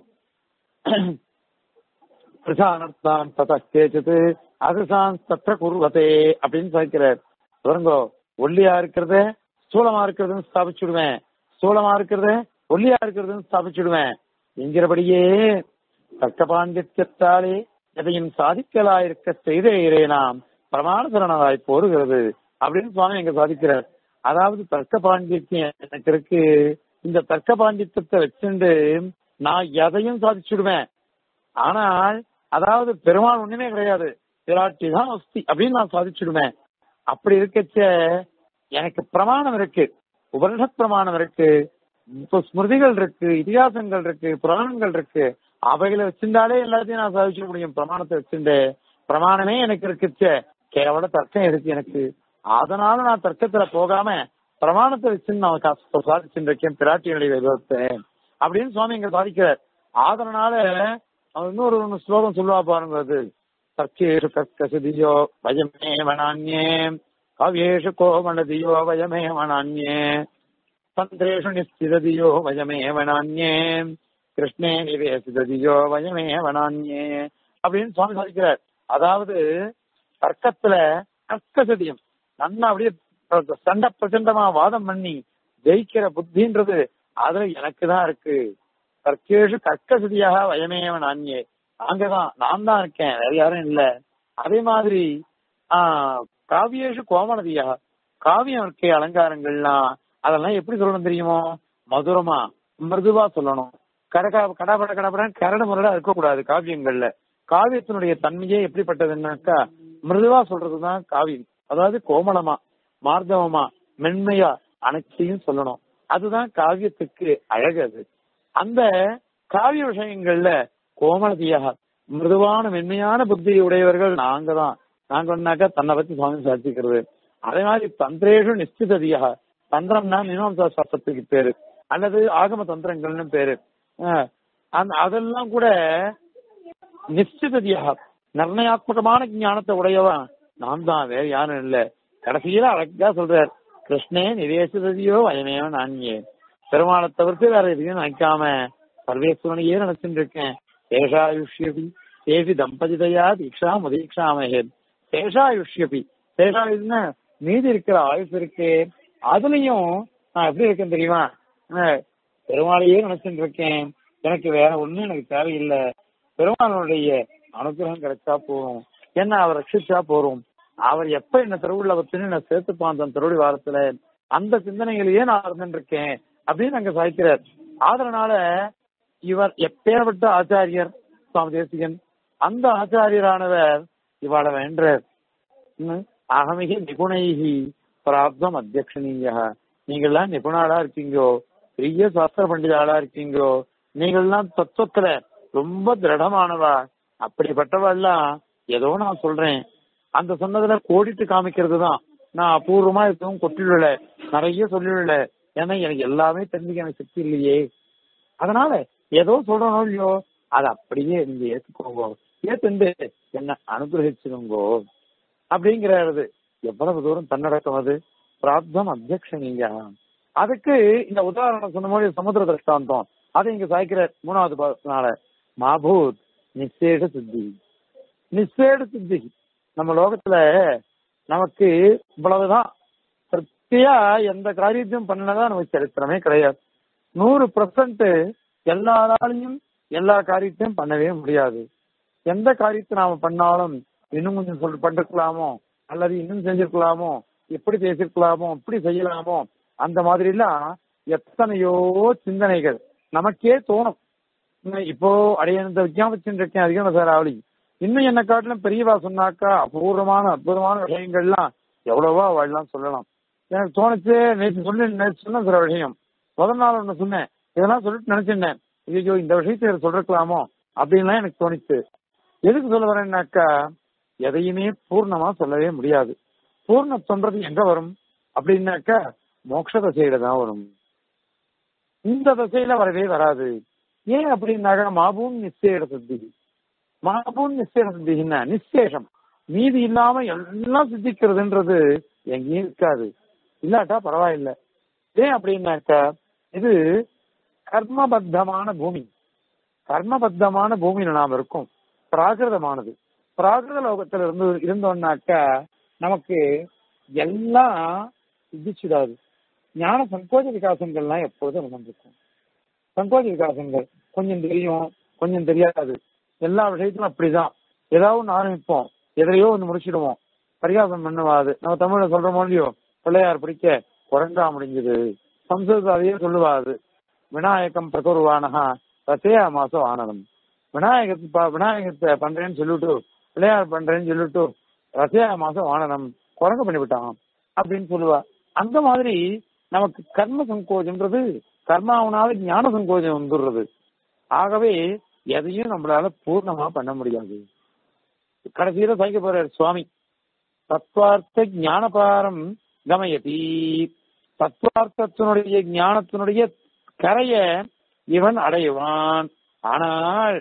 பிரசானத்தான் தத கேச்சது அதுசான் தத்த குருவதே அப்படின்னு சாய்க்கிறார் வருங்கோ ஒல்லியா இருக்கிறத ஸ்தூலமா இருக்கிறதுன்னு ஸ்தாபிச்சுடுவேன் ஸ்தூலமா இருக்கிறத ஒல்லியா இருக்கிறதுன்னு ஸ்தாபிச்சுடுவேன் என்கிறபடியே தக்க பாண்டித்யத்தாலே எதையும் சாதிக்கலாயிருக்க செய்தே நாம் பிரமாண சரணராய் போருகிறது அப்படின்னு சுவாமி எங்க சாதிக்கிறார் அதாவது தர்க்க பாண்டித்யம் எனக்கு இருக்கு இந்த தர்க்க பாண்டித்யத்தை வச்சுண்டு நான் எதையும் சாதிச்சுடுவேன் ஆனால் அதாவது பெருமாள் ஒண்ணுமே கிடையாது பிராட்டி தான் அஸ்தி அப்படின்னு நான் சாதிச்சுடுவேன் அப்படி இருக்கச்ச எனக்கு பிரமாணம் இருக்கு உபனிஷத் பிரமாணம் இருக்கு இப்போ ஸ்மிருதிகள் இருக்கு இதிகாசங்கள் இருக்கு புராணங்கள் இருக்கு அவைகளை வச்சிருந்தாலே எல்லாத்தையும் நான் சாதிச்சிட முடியும் பிரமாணத்தை வச்சுட்டு பிரமாணமே எனக்கு இருக்குச்சே கேவல தர்க்கம் இருக்கு எனக்கு அதனால நான் தர்க்கத்துல போகாம பிரமாணத்தை வச்சு நான் கா- சாதிச்சுட்டு இருக்கேன் பிராட்டியினுடைய விபவத்தை அப்படின்னு சுவாமி இங்க சாதிக்கிறார் ஆதரனால அவர் இன்னொரு ஒண்ணு ஸ்லோகம் சொல்லுவா பாருங்க அது தர்க்கேஷு கர்க்கசதியோ வயமே வனான்யே காவியேஷு கோமணதியோ வயமே வனான்யே தந்திரேஷு நிஸ்திததியோ வயமே வனான்யே கிருஷ்ணே நிவேசிததியோ வயமே வனான்யே அப்படின்னு சுவாமி சாதிக்கிறார் அதாவது தர்க்கத்துல கர்க்கசதியம் நல்லா அப்படியே சண்டை பிரச்சண்டமா வாதம் பண்ணி ஜெயிக்கிற புத்தின்றது அதுல எனக்கு தான் இருக்கு தர்க்கேஷு கர்க்கசதியாக வயமேவ நான்யே நாங்கதான் நான் தான் இருக்கேன் வேற யாரும் இல்ல அதே மாதிரி ஆஹ் காவியேஷு கோமனதியா காவியம் இருக்கே அலங்காரங்கள்லாம் அதெல்லாம் எப்படி சொல்லணும் தெரியுமோ மதுரமா மிருதுவா சொல்லணும் கடகா கடபட கடபடன்னு கரடு முரடா இருக்கக்கூடாது காவியங்கள்ல காவியத்தினுடைய தன்மையே எப்படிப்பட்டதுன்னாக்கா மிருதுவா சொல்றதுதான் காவியம் அதாவது கோமளமா மார்தவமா மென்மையா அனைத்தையும் சொல்லணும் அதுதான் காவியத்துக்கு அழகு அது அந்த காவிய விஷயங்கள்ல கோமலதியாக மிருதுவான மென்மையான புத்தி உடையவர்கள் நாங்க தான் நாங்க ஒன்னாக்கா தன்னை பத்தி சுவாமி சாதிக்கிறது அதே மாதிரி தந்திரேஷு நிச்சிததியாக தந்திரம்னா மீமாம்சா சாஸ்திரத்துக்கு பேரு அல்லது ஆகம தந்திரங்கள்னு பேரு அஹ் அந்த அதெல்லாம் கூட நிச்சிததியாக நிர்ணயாத்மகமான ஞானத்தை உடையவன் நான் தான் வேற யாரும் இல்ல கடைசியில அழகா சொல்றார் கிருஷ்ணே நிவேசிததியோ வயமேவ நான்யே பெருமாளை தவிர்த்து வேற எதையும் நினைக்காம சர்வேஸ்வரனையே நினைச்சுட்டு இருக்கேன் சேஷாயுஷ்யபி சேஷி தம்பதிதையா தீக்ஷா முதீக்ஷாமகே சேஷாயுஷ்யபி சேஷாயுஷ்னா மீதி இருக்கிற ஆயுசு இருக்கே அதுலயும் நான் எப்படி இருக்கேன் தெரியுமா அஹ் பெருமாளையே நினைச்சுட்டு இருக்கேன் எனக்கு வேற ஒண்ணும் எனக்கு தேவையில்லை பெருமாளுடைய அனுகிரகம் கிடைச்சா போறோம் என்ன அவர் ரட்சிச்சா போறோம் அவர் எப்ப என்ன திருவுள்ள வச்சுன்னு நான் சேர்த்துப்பான் தன் திருவடி வாரத்துல அந்த சிந்தனைகளையே நான் இருந்துட்டு இருக்கேன் அப்படின்னு அங்க சாய்க்கிறார் ஆதரனால இவர் எப்பேற்பட்ட ஆச்சாரியர் சுவாமி தேசிகன் அந்த ஆச்சாரியரானவர் இவாள வேண்டார் அகமிக நிபுணைகி பிராப்தம் அத்தியக்ஷனீய நீங்கள்லாம் நிபுணாளா இருக்கீங்கோ பெரிய சாஸ்திர பண்டிதாளா இருக்கீங்கோ நீங்கள்லாம் தத்துவத்துல ரொம்ப திருடமானவா அப்படிப்பட்டவெல்லாம் ஏதோ நான் சொல்றேன் அந்த சொன்னதுல கோடிட்டு காமிக்கிறது தான் நான் அபூர்வமா எதுவும் கொட்டிடல நிறைய சொல்லிடல ஏன்னா எனக்கு எல்லாமே தெரிஞ்சுக்க எனக்கு சக்தி இல்லையே அதனால ஏதோ சொல்றனோ இல்லையோ அதை அப்படியே நீங்க ஏத்துக்கோங்க ஏத்துண்டு என்ன அனுகிரகிச்சுக்கோங்கோ அப்படிங்கிறது எவ்வளவு தூரம் தன்னடக்கம் அது பிராப்தம் அத்தியக்ஷனீயா அதுக்கு இந்த உதாரணம் சொன்ன மாதிரி சமுத்திர திருஷ்டாந்தம் அதை இங்க சாய்க்கிற மூணாவது பாதத்தினால மாபூத் நிச்சேட சித்தி நிச்சேட சித்தி நம்ம லோகத்துல நமக்கு இவ்வளவுதான் திருப்தியா எந்த காரியத்தையும் பண்ணதான் நமக்கு சரித்திரமே கிடையாது நூறு பர்சன்ட் எல்லாராலையும் எல்லா காரியத்தையும் பண்ணவே முடியாது எந்த காரியத்தை நாம பண்ணாலும் இன்னும் கொஞ்சம் சொல் பண்ணிருக்கலாமோ அல்லது இன்னும் செஞ்சிருக்கலாமோ இப்படி பேசிருக்கலாமோ இப்படி செய்யலாமோ அந்த மாதிரி எல்லாம் எத்தனையோ சிந்தனைகள் நமக்கே தோணும் இப்போ அடைய இந்த விஞ்ஞாபத்தின் இருக்கேன் அதிகம் சார் ஆவலி இன்னும் என்ன காட்டிலும் பெரியவா சொன்னாக்கா அபூர்வமான அற்புதமான விஷயங்கள்லாம் எவ்வளவோ அவள்லாம் சொல்லலாம் எனக்கு தோணுச்சு நேற்று சொல்லி நேற்று சொன்ன சில விஷயம் முதல் நாள் ஒண்ணு சொன்னேன் இதெல்லாம் சொல்லிட்டு நினைச்சிருந்தேன் ஐயோ இந்த விஷயத்தை சொல்லிருக்கலாமோ அப்படின்லாம் எனக்கு தோணிச்சு எதுக்கு சொல்ல வரேன்னாக்கா எதையுமே பூர்ணமா சொல்லவே முடியாது பூர்ண சொல்றது எங்க வரும் அப்படின்னாக்கா மோட்ச தசையில தான் வரும் இந்த தசையில வரவே வராது ஏன் அப்படின்னாக்கா மாபூன் நிச்சய சித்தி மாபூன் நிச்சய சித்தின்னா நிச்சேஷம் மீதி இல்லாம எல்லாம் சித்திக்கிறதுன்றது எங்கேயும் இருக்காது இல்லாட்டா பரவாயில்ல ஏன் அப்படின்னாக்கா இது கர்மபத்தமான பூமி கர்மபத்தமான பூமியில நாம் இருக்கோம் பிராகிருதமானது பிராகிருத லோகத்துல இருந்து இருந்தோம்னாக்கா நமக்கு எல்லாம் சித்திச்சிடாது ஞான சங்கோஜ விகாசங்கள்லாம் எப்போதும் நடந்திருக்கும் சங்கோஜ விகாசங்கள் கொஞ்சம் தெரியும் கொஞ்சம் தெரியாது எல்லா விஷயத்திலும் அப்படிதான் ஏதாவது ஒன்று ஆரம்பிப்போம் எதிரையோ ஒன்று முடிச்சிடுவோம் பரிகாசம் பண்ணுவாது நம்ம தமிழ்ல சொல்றோமோ இல்லையோ பிள்ளையார் பிடிக்க குரங்கா முடிஞ்சது சம்ஸ்கிருதம் அதையே சொல்லுவாது விநாயகம் பிரகுருவானகா ரத்தேயா மாசம் ஆனதம் விநாயகத்தை விநாயகத்தை பண்றேன்னு சொல்லிட்டு பிள்ளையார் பண்றேன்னு சொல்லிட்டு ரத்தேயா மாசம் ஆனதம் குரங்கு பண்ணிவிட்டான் அப்படின்னு சொல்லுவா அந்த மாதிரி நமக்கு கர்ம சங்கோஜம்ன்றது கர்மாவனால ஞான சங்கோஜம் வந்துடுறது ஆகவே எதையும் நம்மளால பூர்ணமா பண்ண முடியாது கடைசியில சாய்க்க போறார் சுவாமி தத்வார்த்த ஞானபாரம் கமயதி தத்வார்த்தத்தினுடைய ஞானத்தினுடைய கரைய இவன் அடைவான் ஆனால்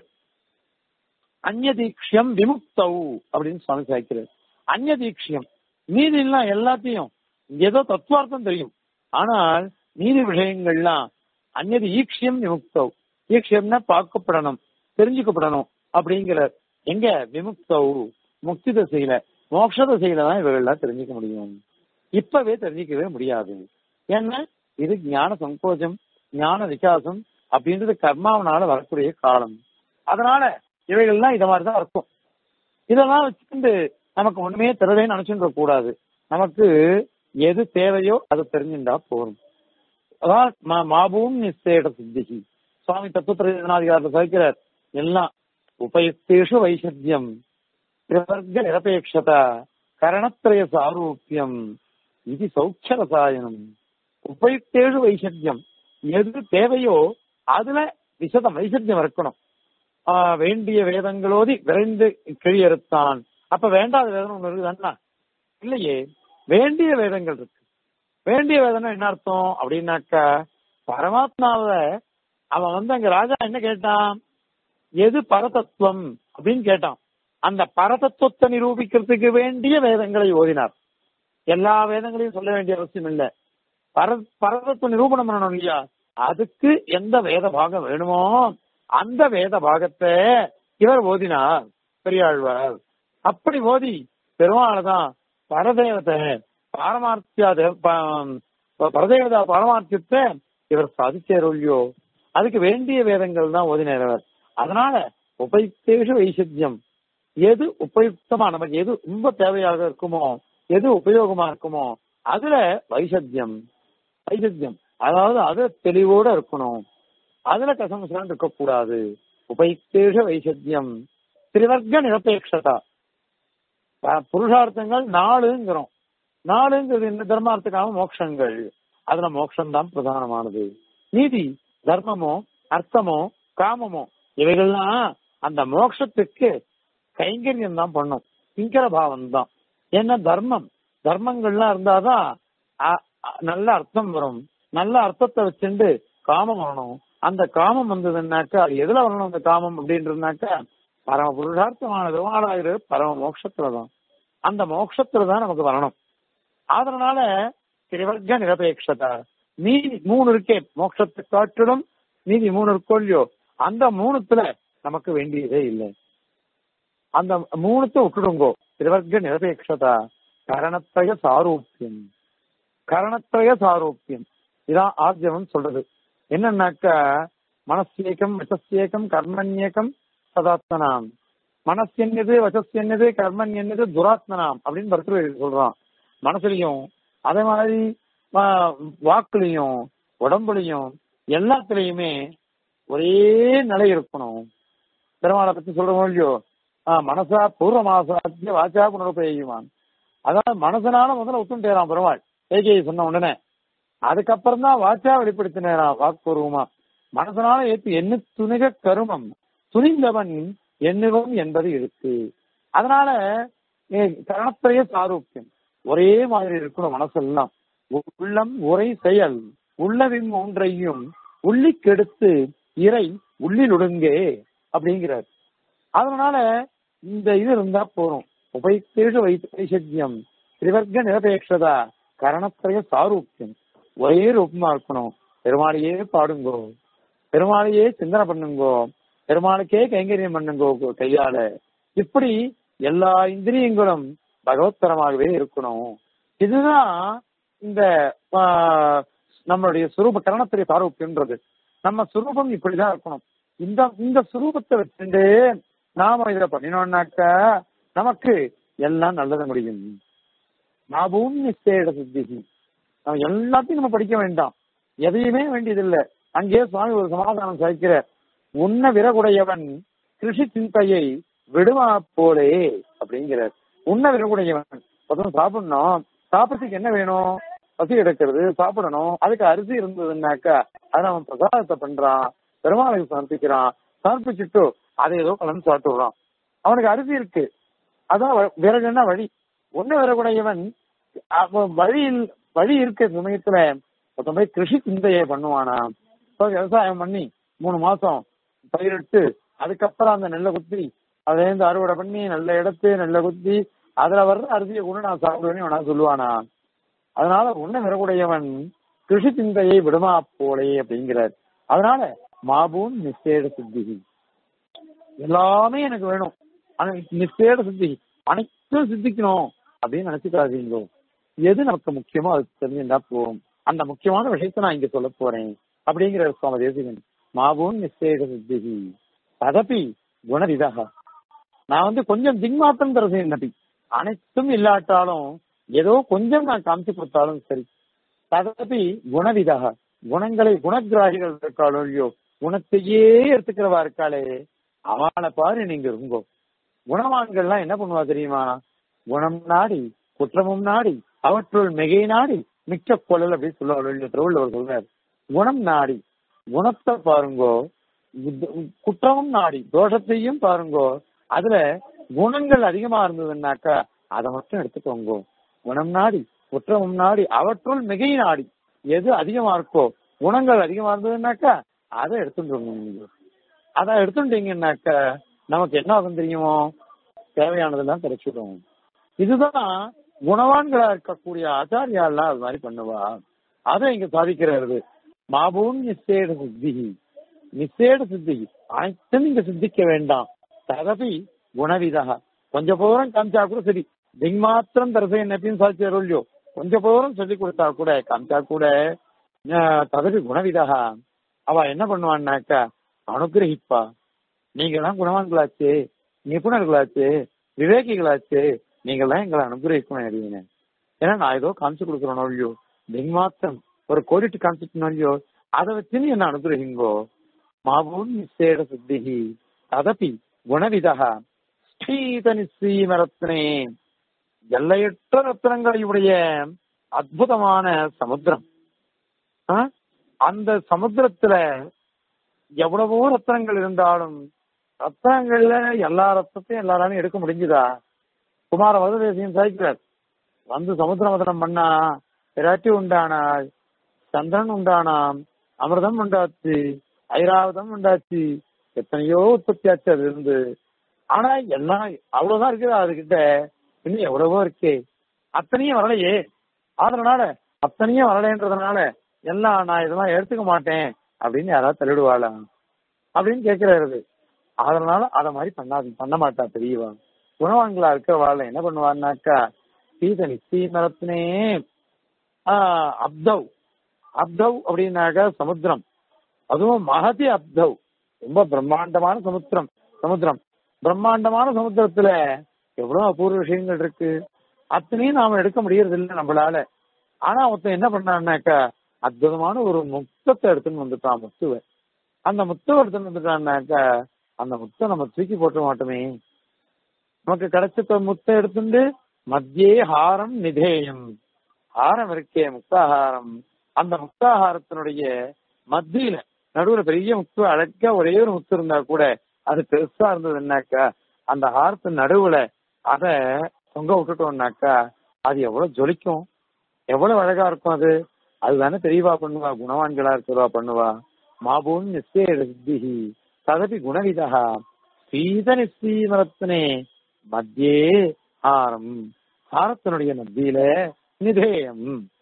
அந்நதீக்ஷியம் விமுக்தௌ அப்படின்னு சுவாமி சாய்க்கிறார் அந்நதீக்ஷியம் மீதி எல்லாம் எல்லாத்தையும் ஏதோ தத்துவார்த்தம் தெரியும் ஆனால் நீதி விஷயங்கள்லாம் அந்நது ஈக்ஷியம் விமுக்தௌ ஈக்ஷியம்னா பார்க்கப்படணும் தெரிஞ்சுக்கப்படணும் அப்படிங்கிறார் எங்க விமுக்தௌ முக்தி தசையில மோட்ச தசையில தான் இவர்கள்லாம் தெரிஞ்சுக்க முடியும் இப்பவே தெரிஞ்சுக்கவே முடியாது ஏன்னா இது ஞான சங்கோச்சம் ஞான விகாசம் அப்படின்றது கர்மாவனால வரக்கூடிய காலம் அதனால இவைகள்லாம் இத மாதிரிதான் இருக்கும் இதெல்லாம் வச்சுட்டு நமக்கு ஒண்ணுமே தெரியலன்னு நினைச்சுட்டு கூடாது நமக்கு எது தேவையோ அது தெரிஞ்சுட்டா போதும் அதான் மா- மாபூம் நிச்சேட சித்திகி சுவாமி தத்துவத்திரநாதிகாரத்தில் சகிக்கிறார் எல்லாம் உபயுக்தேஷு வைசத்தியம் திரிவர்க்க நிரபேட்சத கரணத்திரய சாரூபியம் இது சௌக்கிய ரசாயனம் உபயுக்தேஷு வைசத்தியம் எது தேவையோ அதுல விசதம் வைசத்தியம் இருக்கணும் ஆஹ் வேண்டிய வேதங்களோதி விரைந்து கிழியறுத்தான் அப்ப வேண்டாத வேதம் ஒண்ணு இருக்குதான்னா இல்லையே வேண்டிய வேதங்கள் இருக்கு வேண்டிய வேதனை என்ன அர்த்தம் அப்படின்னாக்கா பரமாத்மாவ அவன் வந்து அங்க ராஜா என்ன கேட்டான் எது பரதத்துவம் அப்படின்னு கேட்டான் அந்த பரதத்துவத்தை நிரூபிக்கிறதுக்கு வேண்டிய வேதங்களை ஓதினார் எல்லா வேதங்களையும் சொல்ல வேண்டிய அவசியம் இல்ல பர பரதத்துவ நிரூபணம் பண்ணணும் இல்லையா அதுக்கு எந்த வேத பாகம் வேணுமோ அந்த வேத பாகத்தை இவர் ஓதினார் பெரியாழ்வார் அப்படி ஓதி பெருமாள் தான் பரதேவத்தை பாரமார்த்தியா தேவ- ப- பரதேவதா பாரமார்த்தியத்தை இவர் சாதிச்சார் இல்லையோ அதுக்கு வேண்டிய வேதங்கள் தான் ஓதினார் அவர் அதனால உபயுக்தேஷு வைசத்தியம் எது உபயுக்தமா நமக்கு எது ரொம்ப தேவையாக இருக்குமோ எது உபயோகமா இருக்குமோ அதுல வைசத்தியம் வைசத்தியம் அதாவது அது தெளிவோட இருக்கணும் அதுல கசமசம் இருக்கக்கூடாது உபயுக்தேஷ வைசத்தியம் திரிவர்க்க நிரபேட்சதா ப- புருஷார்த்தங்கள் நாலுங்கிறோம் நாலுங்கிறது என்ன தர்மார்த்தக்காக மோட்சங்கள் அதுல மோட்சம் தான் பிரதானமானது நீதி தர்மமோ அர்த்தமோ காமமோ இவைகள்லாம் அந்த மோட்சத்துக்கு கைங்கரியம் தான் பண்ணும் கிங்கர பாவம் தான் ஏன்னா தர்மம் தர்மங்கள்லாம் இருந்தாதான் அ- அ- நல்ல அர்த்தம் வரும் நல்ல அர்த்தத்தை வச்சுண்டு காமம் வரணும் அந்த காமம் வந்ததுன்னாக்கா அது எதுல வரணும் அந்த காமம் அப்படின்றதுனாக்கா பரம புருஷார்த்தமான திருவாளாயிரு பரம மோட்சத்துலதான் அந்த மோட்சத்துல தான் நமக்கு வரணும் அதனால திரிவர்க்க நிரபேட்சதா மீதி மூணு இருக்கே மோட்சத்தை காட்டிலும் மீதி மூணு இருக்கோ இல்லையோ அந்த மூணுத்துல நமக்கு வேண்டியதே இல்லை அந்த மூணுத்தை விட்டுடுங்கோ திரிவர்க்க நிரபேட்சதா கரணத்திரய சாரூபியம் கரணத்திரய சாரூபியம் இதான் ஆர்ஜவம் சொல்றது என்னன்னாக்கா மனசேகம் வசசேகம் கர்மண்யேகம் சதாத்மனாம் மனசென்னது வசசென்னது கர்மன் என்னது துராத்மனாம் அப்படின்னு பரத்துல சொல்றான் மனசுலயும் அதே மாதிரி ஆஹ், வாக்குலயும் உடம்புலயும் எல்லாத்துலயுமே ஒரே நிலை இருக்கணும் பெருமாளை பத்தி சொல்றோம் இல்லையோ ஆஹ், மனசா பூர்வ மாசாத்திய வாச்சா புனருபெய்யுமான் அதாவது மனசனால முதல்ல ஒத்துட்டேறான் பெருமாள் ஏகேயை சொன்ன உடனே அதுக்கப்புறம் தான் வாச்சா வெளிப்படுத்தினேரான் வாக்குபூர்வமா மனசனால ஏத்து என்ன துணிக கருமம் துணிந்தவன் எண்ணுவம் என்பது இருக்கு அதனால ஏ, கரணத்திலேயே சாரூக்கியம் ஒரே மாதிரி இருக்கணும் மனசெல்லாம் உள்ளம் உரை செயல் உள்ளவின் ஒன்றையும் உள்ளி கெடுத்து இறை உள்ளில் ஒடுங்கே அப்படிங்கிறார் அதனால இந்த இது இருந்தா போறோம் உபயுக்தேஷு வை- வைசத்தியம் திரிவர்க்க நிரபேட்சதா கரணத்திரைய சாரூக்கியம் ஒரே ரூபமா இருக்கணும் பெருமாளையே பாடுங்கோ பெருமாளையே சிந்தனை பண்ணுங்கோ பெருமாளுக்கே கைங்கரியம் பண்ணுங்கோ உங்க கையால இப்படி எல்லா இந்திரியங்களும் பகவத்தரமாகவே இருக்கணும் இதுதான் இந்த ஆ, நம்மளுடைய சுரூப கரணத்திரை சாரூப்பியன்றது நம்ம சுரூபம் இப்படிதான் இருக்கணும் இந்த இந்த சுரூபத்தை வச்சுட்டு நாம இதை பண்ணினோம்னாக்கா நமக்கு எல்லாம் நல்லது முடியும் நாபூம் நிச்சேட சித்திகி நம்ம எல்லாத்தையும் நம்ம படிக்க வேண்டாம் எதையுமே வேண்டியதில்லை அங்கே சுவாமி ஒரு சமாதானம் சாய்க்கிறார் உன்ன விறகுடையவன் கிருஷி சிந்தையை விடுமா போலே அப்படிங்கிறார் உன்ன விறகுடையவன் ஒருத்தன் சாப்பிடணும் சாப்பிட்றதுக்கு என்ன வேணும் பசி எடுக்கிறது சாப்பிடணும் அதுக்கு அரிசி இருந்ததுன்னாக்கா அதை அவன் பிரசாதத்தை பண்றான் பெருமாளுக்கு சமர்ப்பிக்கிறான் சமர்ப்பிச்சுட்டு அதை ஏதோ கலந்து சாப்பிட்டுறான் அவனுக்கு அரிசி இருக்கு அதான் வ- விறகுன்னா வழி ஒண்ணு விறகுடையவன் அவன் வழியில் வழி இருக்க சமயத்துல ஒருத்தன் போய் கிருஷி சிந்தையை பண்ணுவானா இப்ப விவசாயம் பண்ணி மூணு மாசம் பயிரிட்டு அதுக்கப்புறம் அந்த நெல்லை குத்தி அதுல இருந்து அறுவடை பண்ணி நல்ல எடுத்து நெல்லை குத்தி அதுல வர்ற அரிசியை கூட நான் சாப்பிடுவேன்னு வேணா சொல்லுவானா அதனால உன்ன விறகுடையவன் கிருஷி சிந்தையை விடுமா போலே அப்படிங்கிறார் அதனால மாபூன் நிச்சேட சித்தி எல்லாமே எனக்கு வேணும் ஆனா நிச்சேட சித்தி அனைத்தும் சித்திக்கணும் அப்படின்னு நினைச்சுக்காதீங்களோ எது நமக்கு முக்கியமோ அது தெரிஞ்சுட்டா போகும் அந்த முக்கியமான விஷயத்தை நான் இங்க சொல்ல போறேன் அப்படிங்கிற சுவாமி தேசிகன் மாபூன் நிச்சேட சித்தி ததப்பி குணவிதா நான் வந்து கொஞ்சம் திங்மாத்தம் தரசேன் நபி அனைத்தும் இல்லாட்டாலும் ஏதோ கொஞ்சம் நான் காமிச்சு கொடுத்தாலும் சரி ததப்பி குணவிதாக குணங்களை குணகிராகிகள் இருக்காளோ இல்லையோ குணத்தையே எடுத்துக்கிறவா இருக்காளே அவளை பாரு நீங்க இருங்கோ குணவான்கள்லாம் என்ன பண்ணுவா தெரியுமா குணம் நாடி குற்றமும் நாடி அவற்றுள் மிகை நாடி மிக்க கொள்ளல் அப்படின்னு சொல்லுவாள் இல்லையோ திருவள்ளுவர் சொல்றாரு குணம் நாடி குணத்தை பாருங்கோ குற்றமும் நாடி தோஷத்தையும் பாருங்கோ அதுல குணங்கள் அதிகமா இருந்ததுன்னாக்கா அதை மட்டும் எடுத்துக்கோங்க குணம் நாடி குற்றமும் நாடி அவற்றுள் மிகை நாடி எது அதிகமா இருக்கோ குணங்கள் அதிகமா இருந்ததுன்னாக்கா அதை எடுத்துட்டு அதை எடுத்துட்டீங்கன்னாக்கா நமக்கு என்ன ஆகும் தெரியுமோ தேவையானதெல்லாம் கிடைச்சிடும் இதுதான் குணவான்களா இருக்கக்கூடிய ஆச்சாரியாலாம் அது மாதிரி பண்ணுவா அதை இங்க சாதிக்கிறது மாபூன் நிச்சேட சித்தி நிச்சேட சித்தி அனைத்தும் இங்க சித்திக்க வேண்டாம் ததபி குணவிதா கொஞ்சம் போரம் காமிச்சா கூட சரி திங் மாத்திரம் தரசை என்னப்பையும் சாதிச்சாரோ இல்லையோ கொஞ்சம் போரம் சொல்லி கொடுத்தா கூட காமிச்சா கூட ததபி குணவிதா அவ என்ன பண்ணுவான்னாக்கா அனுகிரகிப்பா நீங்க எல்லாம் குணவான்களாச்சு நிபுணர்களாச்சு விவேகிகளாச்சு நீங்க எல்லாம் எங்களை அனுகிரகிக்கணும் அறிவீங்க ஏன்னா நான் ஏதோ காமிச்சு கொடுக்குறோம் இல்லையோ திங் மாத்திரம் ஒரு கோடிட்டு காமிச்சிட்டோம் இல்லையோ அதை வச்சு நீ என்ன அனுகிரகிங்கோ மாபூன் நிச்சேட சித்திகி ததபி குணவிதா ஸ்ரீத நிச்சீமரத்னே எல்லையற்ற ரத்னங்களையுடைய அற்புதமான சமுத்திரம் அந்த சமுத்திரத்துல எவ்வளவோ ரத்னங்கள் இருந்தாலும் ரத்னங்கள்ல எல்லா ரத்தத்தையும் எல்லாராலையும் எடுக்க முடிஞ்சுதா குமார வததேசியம் சாய்க்கிறார் வந்து சமுத்திர மதனம் பண்ணா விராட்டி உண்டானாள் சந்திரன் உண்டானாம் அமிர்தம் உண்டாச்சு ஐராவதம் உண்டாச்சு எத்தனையோ உற்பத்தி ஆச்சு அது இருந்து ஆனா எல்லாம் அவ்வளவுதான் இருக்குது அதுகிட்ட இன்னும் எவ்வளவோ இருக்கே அத்தனையும் வரலையே அதனால அத்தனையும் வரலைன்றதுனால எல்லாம் நான் இதெல்லாம் எடுத்துக்க மாட்டேன் அப்படின்னு யாராவது தள்ளிடுவாளா அப்படின்னு கேட்கிறாரு அதனால அத மாதிரி பண்ணாது பண்ண மாட்டா பெரியவா குணவான்களா இருக்கிறவாள் என்ன பண்ணுவான்னாக்கா சீதனி சீமரத்தினே ஆஹ் அப்தவ் அப்தவ் அப்படின்னாக்கா சமுத்திரம் அதுவும் மகதி அப்தவ் ரொம்ப பிரம்மாண்டமான சமுத்திரம் சமுத்திரம் பிரம்மாண்டமான சமுத்திரத்துல எவ்வளவு அபூர்வ விஷயங்கள் இருக்கு அத்தனையும் நாம எடுக்க முடியறது இல்லை நம்மளால ஆனா ஒருத்தன் என்ன பண்ணான்னாக்கா அற்புதமான ஒரு முத்தத்தை எடுத்துன்னு வந்துட்டான் முத்துவை அந்த முத்துவை எடுத்துன்னு வந்துட்டான்னாக்கா அந்த முத்தை நம்ம தூக்கி போட்ட மாட்டோமே நமக்கு கிடைச்ச முத்தை எடுத்துட்டு மத்தியே ஹாரம் நிதேயம் ஹாரம் இருக்கே முக்தாஹாரம் அந்த முக்தாஹாரத்தினுடைய மத்தியில நடுவுல பெரிய முத்து அழகா ஒரே ஒரு முத்து இருந்தா கூட அது பெருசா இருந்ததுன்னாக்கா அந்த ஹாரத்து நடுவுல அத தொங்க விட்டுட்டோம்னாக்கா அது எவ்வளவு ஜொலிக்கும் எவ்வளவு அழகா இருக்கும் அது அதுதானே தெரியவா பண்ணுவா குணவான்களா இருக்கிறவா பண்ணுவா மாபூன் நிச்சய சித்திஹி ததபி குணவிதா சீத நிச்சயமரத்தினே மத்தியே ஹாரம் ஹாரத்தினுடைய மத்தியில நிதேயம்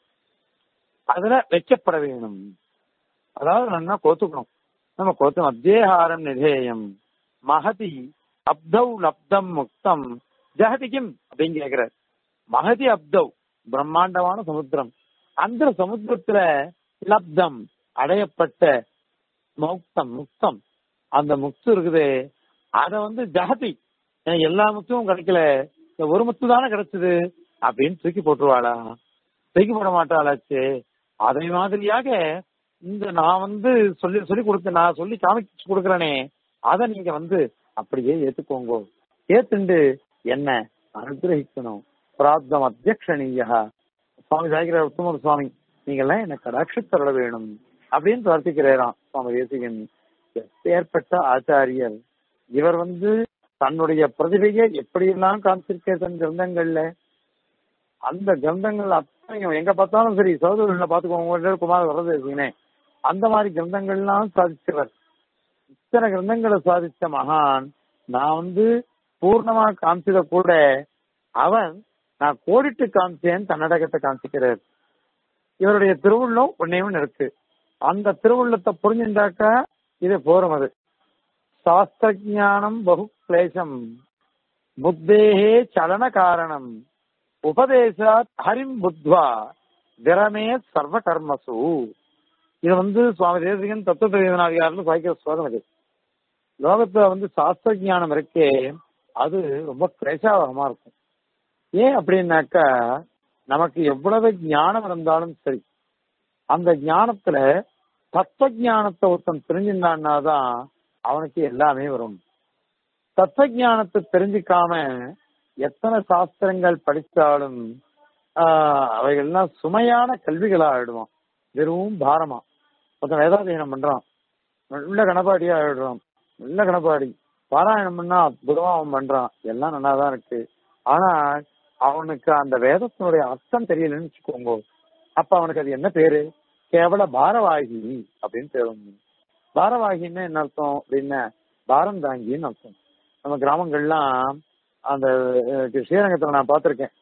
அதுல வைக்கப்பட வேணும் அதாவது நல்லா கோத்துக்கணும் நம்ம கோத்து மத்தியே ஹாரம் நிதேயம் மகதி அப்தவ் லப்தம் முக்தம் ஜெகதிக்கும் அப்படின்னு கேக்குற மகதி அப்தவ் பிரம்மாண்டமான சமுத்திரம் அந்த சமுத்திரத்துல லப்தம் அடையப்பட்ட முக்தம் முக்தம் அந்த முத்து இருக்குது அத வந்து ஜகதி எல்லா முத்தும் கிடைக்கல இந்த ஒரு முத்து தானே கிடைச்சது அப்படின்னு தூக்கி போட்டுருவாளா தூக்கி போட மாட்டாளாச்சு அதே மாதிரியாக இந்த நான் வந்து சொல்லி சொல்லி கொடுத்து நான் சொல்லி காமிச்சு கொடுக்குறேனே அதை நீங்க வந்து அப்படியே ஏத்துக்கோங்க ஏத்துண்டு என்ன அனுகிரகிக்கணும் பிராப்தம் அத்தியக்ஷணீயா சுவாமி சாய்கிற உத்தமர் சுவாமி நீங்க எல்லாம் என்ன கடாட்சித்தருட வேணும் அப்படின்னு பிரார்த்திக்கிறாராம் சுவாமி தேசிகன் ஏற்பட்ட ஆச்சாரியர் இவர் வந்து தன்னுடைய பிரதிபையை எப்படியெல்லாம் காமிச்சிருக்க தன் கிரந்தங்கள்ல அந்த கிரந்தங்கள் அத்தனையும் எங்க பார்த்தாலும் சரி சோதரில் பார்த்துக்கோங்க குமார் வரதேசிகனே அந்த மாதிரி கிரந்தங்கள்லாம் சாதிச்சவர் இத்தனை கிரந்தங்களை சாதித்த மகான் நான் வந்து பூர்ணமா காமிச்சத கூட அவன் நான் கோடிட்டு காமிச்சேன் தன்னடகத்தை காமிச்சிக்கிறார் இவருடைய திருவுள்ளம் ஒன்னே ஒண்ணு இருக்கு அந்த திருவுள்ளத்தை புரிஞ்சுட்டாக்கா இது போரும் அது சாஸ்திர ஞானம் பகு கிளேசம் புத்தேகே சலன காரணம் உபதேசாத் ஹரிம் புத்வா விரமே சர்வ கர்மசு இது வந்து சுவாமி தேசிகன் தத்துவ அதிகாரில் சாய்க்கிற ஸ்லோகம் இது லோகத்துல வந்து சாஸ்திர ஞானம் இருக்கே அது ரொம்ப கிளேசாவகமா இருக்கும் ஏன் அப்படின்னாக்கா நமக்கு எவ்வளவு ஞானம் இருந்தாலும் சரி அந்த ஞானத்துல தத்துவ ஞானத்தை ஒருத்தன் தெரிஞ்சிருந்தான்னா தான் அவனுக்கு எல்லாமே வரும் தத்துவ ஞானத்தை தெரிஞ்சுக்காம எத்தனை சாஸ்திரங்கள் படித்தாலும் ஆஹ் அவைகள்லாம் சுமையான கல்விகளா ஆயிடுவான் வெறும் பாரமா ஒருத்தன் வேதாதீனம் பண்றான் நல்ல கணப்பாடியா ஆயிடுறான் நல்ல கணப்பாடி பாராயணம் பண்ணா அற்புதமா அவன் பண்றான் எல்லாம் நல்லா தான் இருக்கு ஆனா அவனுக்கு அந்த வேதத்தினுடைய அர்த்தம் தெரியலன்னு வச்சுக்கோங்க அப்ப அவனுக்கு அது என்ன பேரு கேவல பாரவாகி அப்படின்னு பேரு பாரவாகின்னு என்ன அர்த்தம் அப்படின்னா பாரம் தாங்கின்னு அர்த்தம் நம்ம கிராமங்கள்லாம் அந்த அஹ், ஸ்ரீரங்கத்துல நான் பார்த்திருக்கேன்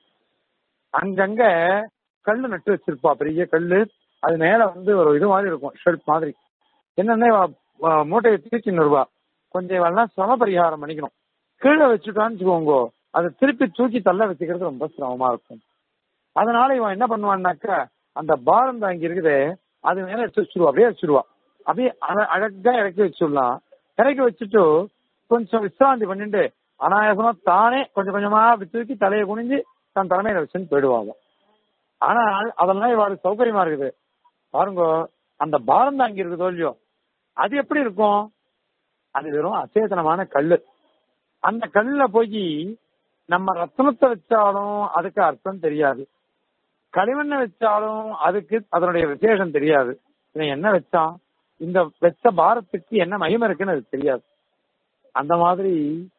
அங்கங்க கல்லு நட்டு வச்சிருப்பா பெரிய கல்லு அது மேல வந்து ஒரு இது மாதிரி இருக்கும் ஷெல்ஃப் மாதிரி என்னன்னா இவ, அஹ், மூட்டையை தூக்கின்னு வருவா கொஞ்சம் இவெல்லாம் சம பரிகாரம் பண்ணிக்கணும் கீழே வச்சுட்டான்னு வச்சுக்கோங்க அதை திருப்பி தூக்கி தள்ள வச்சுக்கிறது ரொம்ப சிரமமா இருக்கும் அதனால இவன் என்ன பண்ணுவான்னாக்கா அந்த பாரம் தாங்கி இருக்குது அது மேல எடுத்து வச்சிருவா அப்படியே வச்சிருவா அப்படியே அழ- அழகா இறக்கி வச்சிடலாம் இறக்கி வச்சுட்டு கொஞ்சம் விசிராந்தி பண்ணிட்டு அனாயாசமா தானே கொஞ்சம் கொஞ்சமா அப்படி தூக்கி தலையை குனிஞ்சு தன் தலைமையில வச்சுன்னு போயிடுவாங்க ஆனால் அதெல்லாம் இவாளுக்கு சௌகரியமா இருக்குது பாருங்க அந்த பாரம் தாங்கி இருக்குதோ இல்லையோ அது எப்படி இருக்கும் அது வெறும் அச்சேதனமான கல்லு அந்த கல்லுல போய் நம்ம ரத்னத்தை வச்சாலும் அதுக்கு அர்த்தம் தெரியாது களிமண்ணை வச்சாலும் அதுக்கு அதனுடைய விசேஷம் தெரியாது இவன் என்ன வச்சான் இந்த வச்ச பாரத்துக்கு என்ன மகிமை இருக்குன்னு அது தெரியாது அந்த மாதிரி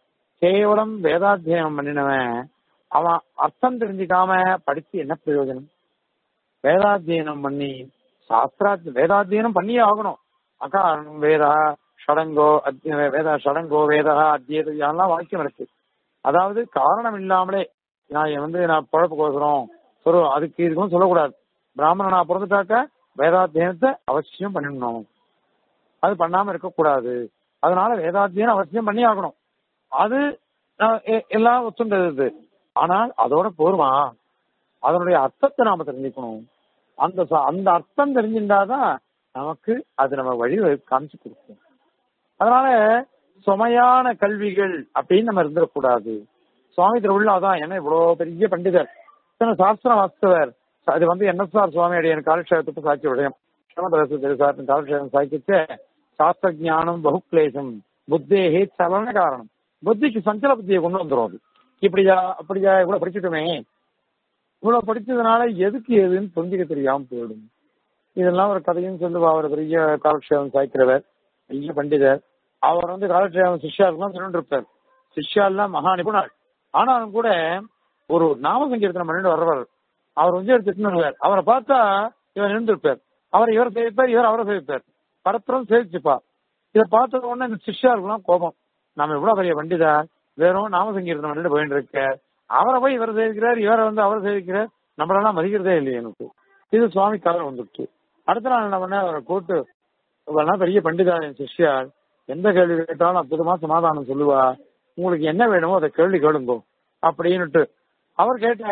கேவலம் வேதாத்தியனம் பண்ணினவன் அவன் அர்த்தம் தெரிஞ்சுக்காம படிச்சு என்ன பிரயோஜனம் வேதாத்தியனம் பண்ணி சாஸ்திரா வேதாத்தியனம் பண்ணியே ஆகணும் அகாரணம் வேதா ஷடங்கோ அத்திய- வேதா ஷடங்கோ வேதா அத்தியது இதெல்லாம் வாக்கியம் இருக்கு அதாவது காரணம் இல்லாமலே நான் வந்து நான் குழப்பக்கோசரம் ஒரு அதுக்கு இதுக்கும் சொல்லக்கூடாது பிராமணனா பிறந்துட்டாக்க வேதாத்தியனத்தை அவசியம் பண்ணிடணும் அது பண்ணாம இருக்கக்கூடாது அதனால வேதாத்தியனம் அவசியம் பண்ணி ஆகணும் அது அஹ், எ- எல்லாம் ஒத்துண்டது இது. ஆனால் அதோட போருமா அதனுடைய அர்த்தத்தை நாம தெரிஞ்சுக்கணும் அந்த ச- அந்த அர்த்தம் தெரிஞ்சிருந்தாதான் நமக்கு அது நம்ம வழி வகு- காமிச்சு கொடுக்கும் அதனால சுமையான கல்விகள் அப்படின்னு நம்ம இருந்துடக்கூடாது சுவாமி திருவிழா தான் என்ன இவ்வளவு பெரிய பண்டிதர் இத்தனை சாஸ்திரம் வாஸ்தவர் அது வந்து என்எஸ்ஆர் சுவாமி அடியன் காலக்ஷேபத்துக்கு சாட்சி விடயம் சார் காலக்ஷேபம் சாய்க்கிச்சு சாஸ்திர ஞானம் பகுக்லேசம் புத்தேகே சலன காரணம் புத்திக்கு சஞ்சல புத்தியை கொண்டு வந்துடும் அது இப்படியா அப்படியா இவ்வளவு படிச்சுட்டுமே இவ்வளவு படிச்சதுனால எதுக்கு எதுன்னு புரிஞ்சுக்க தெரியாம போயிடும் இதெல்லாம் ஒரு கதையும் சொல்லுவா அவர் பெரிய காலக்ஷேபம் சாய்க்கிறவர் பெரிய பண்டிதர் அவர் வந்து காலக்ஷேபம் சிஷ்யாருக்குலாம் சொல்லிட்டு இருப்பார் சிஷ்யாலாம் மகா நிபுணர் ஆனாலும் கூட ஒரு நாம சங்கீர்த்தனம் பண்ணிட்டு வர்றவர் அவர் வந்து எடுத்துட்டு வருவார் அவரை பார்த்தா இவர் இருந்திருப்பார் அவர் இவர் சேவிப்பார் இவர் அவரை சேவிப்பார் பரஸ்பரம் சேவிச்சுப்பா இதை பார்த்தது உடனே இந்த சிஷ்யாருக்குலாம் கோபம் நம்ம இவ்வளவு பெரிய பண்டிதர் வெறும் நாம சங்கீர்த்தனம் பண்ணிட்டு போயிட்டு இருக்க அவரை போய் இவர் சேவிக்கிறார் இவரை வந்து அவர் சேவிக்கிறார் நம்மளெல்லாம் மதிக்கிறதே இல்லையே எனக்கு இது சுவாமி காலம் வந்துடுச்சு அடுத்த நாள் என்ன பண்ண அவரை கூட்டு இவெல்லாம் பெரிய பண்டிதா என் சிஷ்யார் எந்த கேள்வி கேட்டாலும் அற்புதமா சமாதானம் சொல்லுவா உங்களுக்கு என்ன வேணுமோ அதை கேள்வி கேளுங்கோ அப்படின்னுட்டு அவர் கேட்ட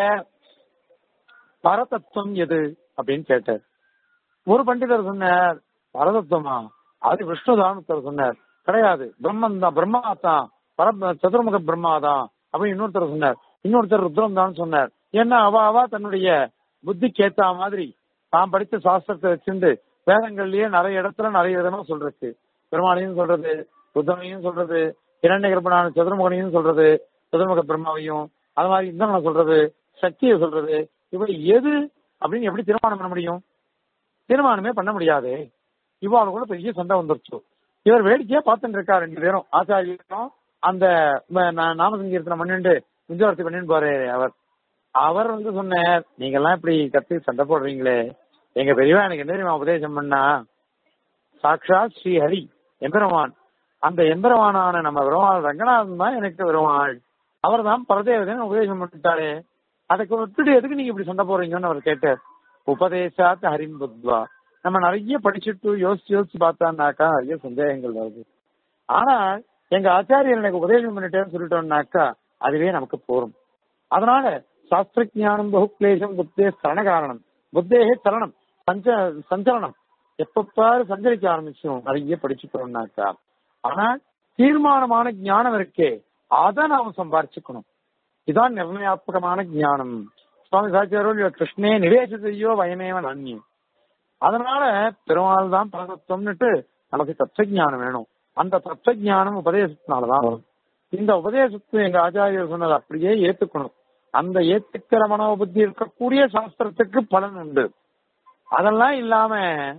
பரதத்துவம் எது அப்படின்னு கேட்டார் ஒரு பண்டிதர் சொன்னார் பரதத்துவமா அது விஷ்ணுதான் ஒருத்தர் சொன்னார் கிடையாது பிரம்மன் தான் பிரம்மா தான் பர சதுர்முக பிரம்மா தான் அப்படின்னு இன்னொருத்தர் சொன்னார் இன்னொருத்தர் ருத்ரம் தான் சொன்னார் ஏன்னா அவ அவ தன்னுடைய புத்திக்கு ஏத்த மாதிரி தான் படித்த சாஸ்திரத்தை வச்சிருந்து வேதங்கள்லயே நிறைய இடத்துல நிறைய விதமா சொல்றது பெருமாளையும் சொல்றது ருத்ரனையும் சொல்றது இரண்ய கர்ப்பனான சதுர்முகனையும் சொல்றது சதுர்முக பிரம்மாவையும் அது மாதிரி இந்திரனை சொல்றது சக்தியை சொல்றது இவை எது அப்படின்னு எப்படி தீர்மானம் பண்ண முடியும் தீர்மானமே பண்ண முடியாது இவாளுக்குள்ள பெரிய சண்டை வந்துருச்சு இவர் வேடிக்கையா பார்த்துட்டு இருக்கா ரெண்டு பேரும் ஆச்சாரியரும் அந்த ம- நா- நாம சங்கீர்த்தனம் பண்ணிட்டு முஞ்சவர்த்தி பண்ணிட்டு போறாரு அவர் அவர் வந்து சொன்னார் நீங்க எல்லாம் இப்படி கத்தி சண்டை போடுறீங்களே எங்க பெரியவா எனக்கு என்ன தெரியுமா உபதேசம் பண்ணா சாக்ஷாத் ஸ்ரீ ஹரி எம்பெருமான் அந்த எந்திரவானான நம்ம பெருமாள் ரங்கநாதன் தான் எனக்கு பெருமாள் அவர் தான் பரதேவதன் உபதேசம் பண்ணிட்டாரே அதுக்கு விட்டுட்டு எதுக்கு நீங்க இப்படி சண்டை போறீங்கன்னு அவர் கேட்டார் உபதேசாத் ஹரின் புத்வா நம்ம நிறைய படிச்சுட்டு யோசிச்சு யோசிச்சு பார்த்தான்னாக்கா நிறைய சந்தேகங்கள் வருது ஆனா எங்க ஆச்சாரியர் எனக்கு உபதேசம் பண்ணிட்டேன்னு சொல்லிட்டோம்னாக்கா அதுவே நமக்கு போரும் அதனால சாஸ்திர ஞானம் பகுக்லேஷம் புத்தே சரண காரணம் புத்தேகே சரணம் சஞ்ச சஞ்சலனம் எப்பப்பாரு சஞ்சரிக்க ஆரம்பிச்சோம் நிறைய படிச்சுட்டோம்னாக்கா ஆனா தீர்மானமான ஞானம் இருக்கே அதை நாம சம்பாரிச்சுக்கணும் இதான் நிர்ணயாத்மகமான ஞானம் சுவாமி சாச்சியாரோல் கிருஷ்ணே நிவேசித்தையோ வயமேவ நன்யம் அதனால பெருமாள் தான் பரதத்துவம்னுட்டு நமக்கு தத்துவஞானம் வேணும் அந்த தத்துவஞானம் உபதேசத்தினாலதான் வரும் இந்த உபதேசத்தை எங்க ஆச்சாரியர் சொன்னது அப்படியே ஏத்துக்கணும் அந்த ஏத்துக்கிற மனோபுத்தி இருக்கக்கூடிய சாஸ்திரத்துக்கு பலன் உண்டு அதெல்லாம் இல்லாம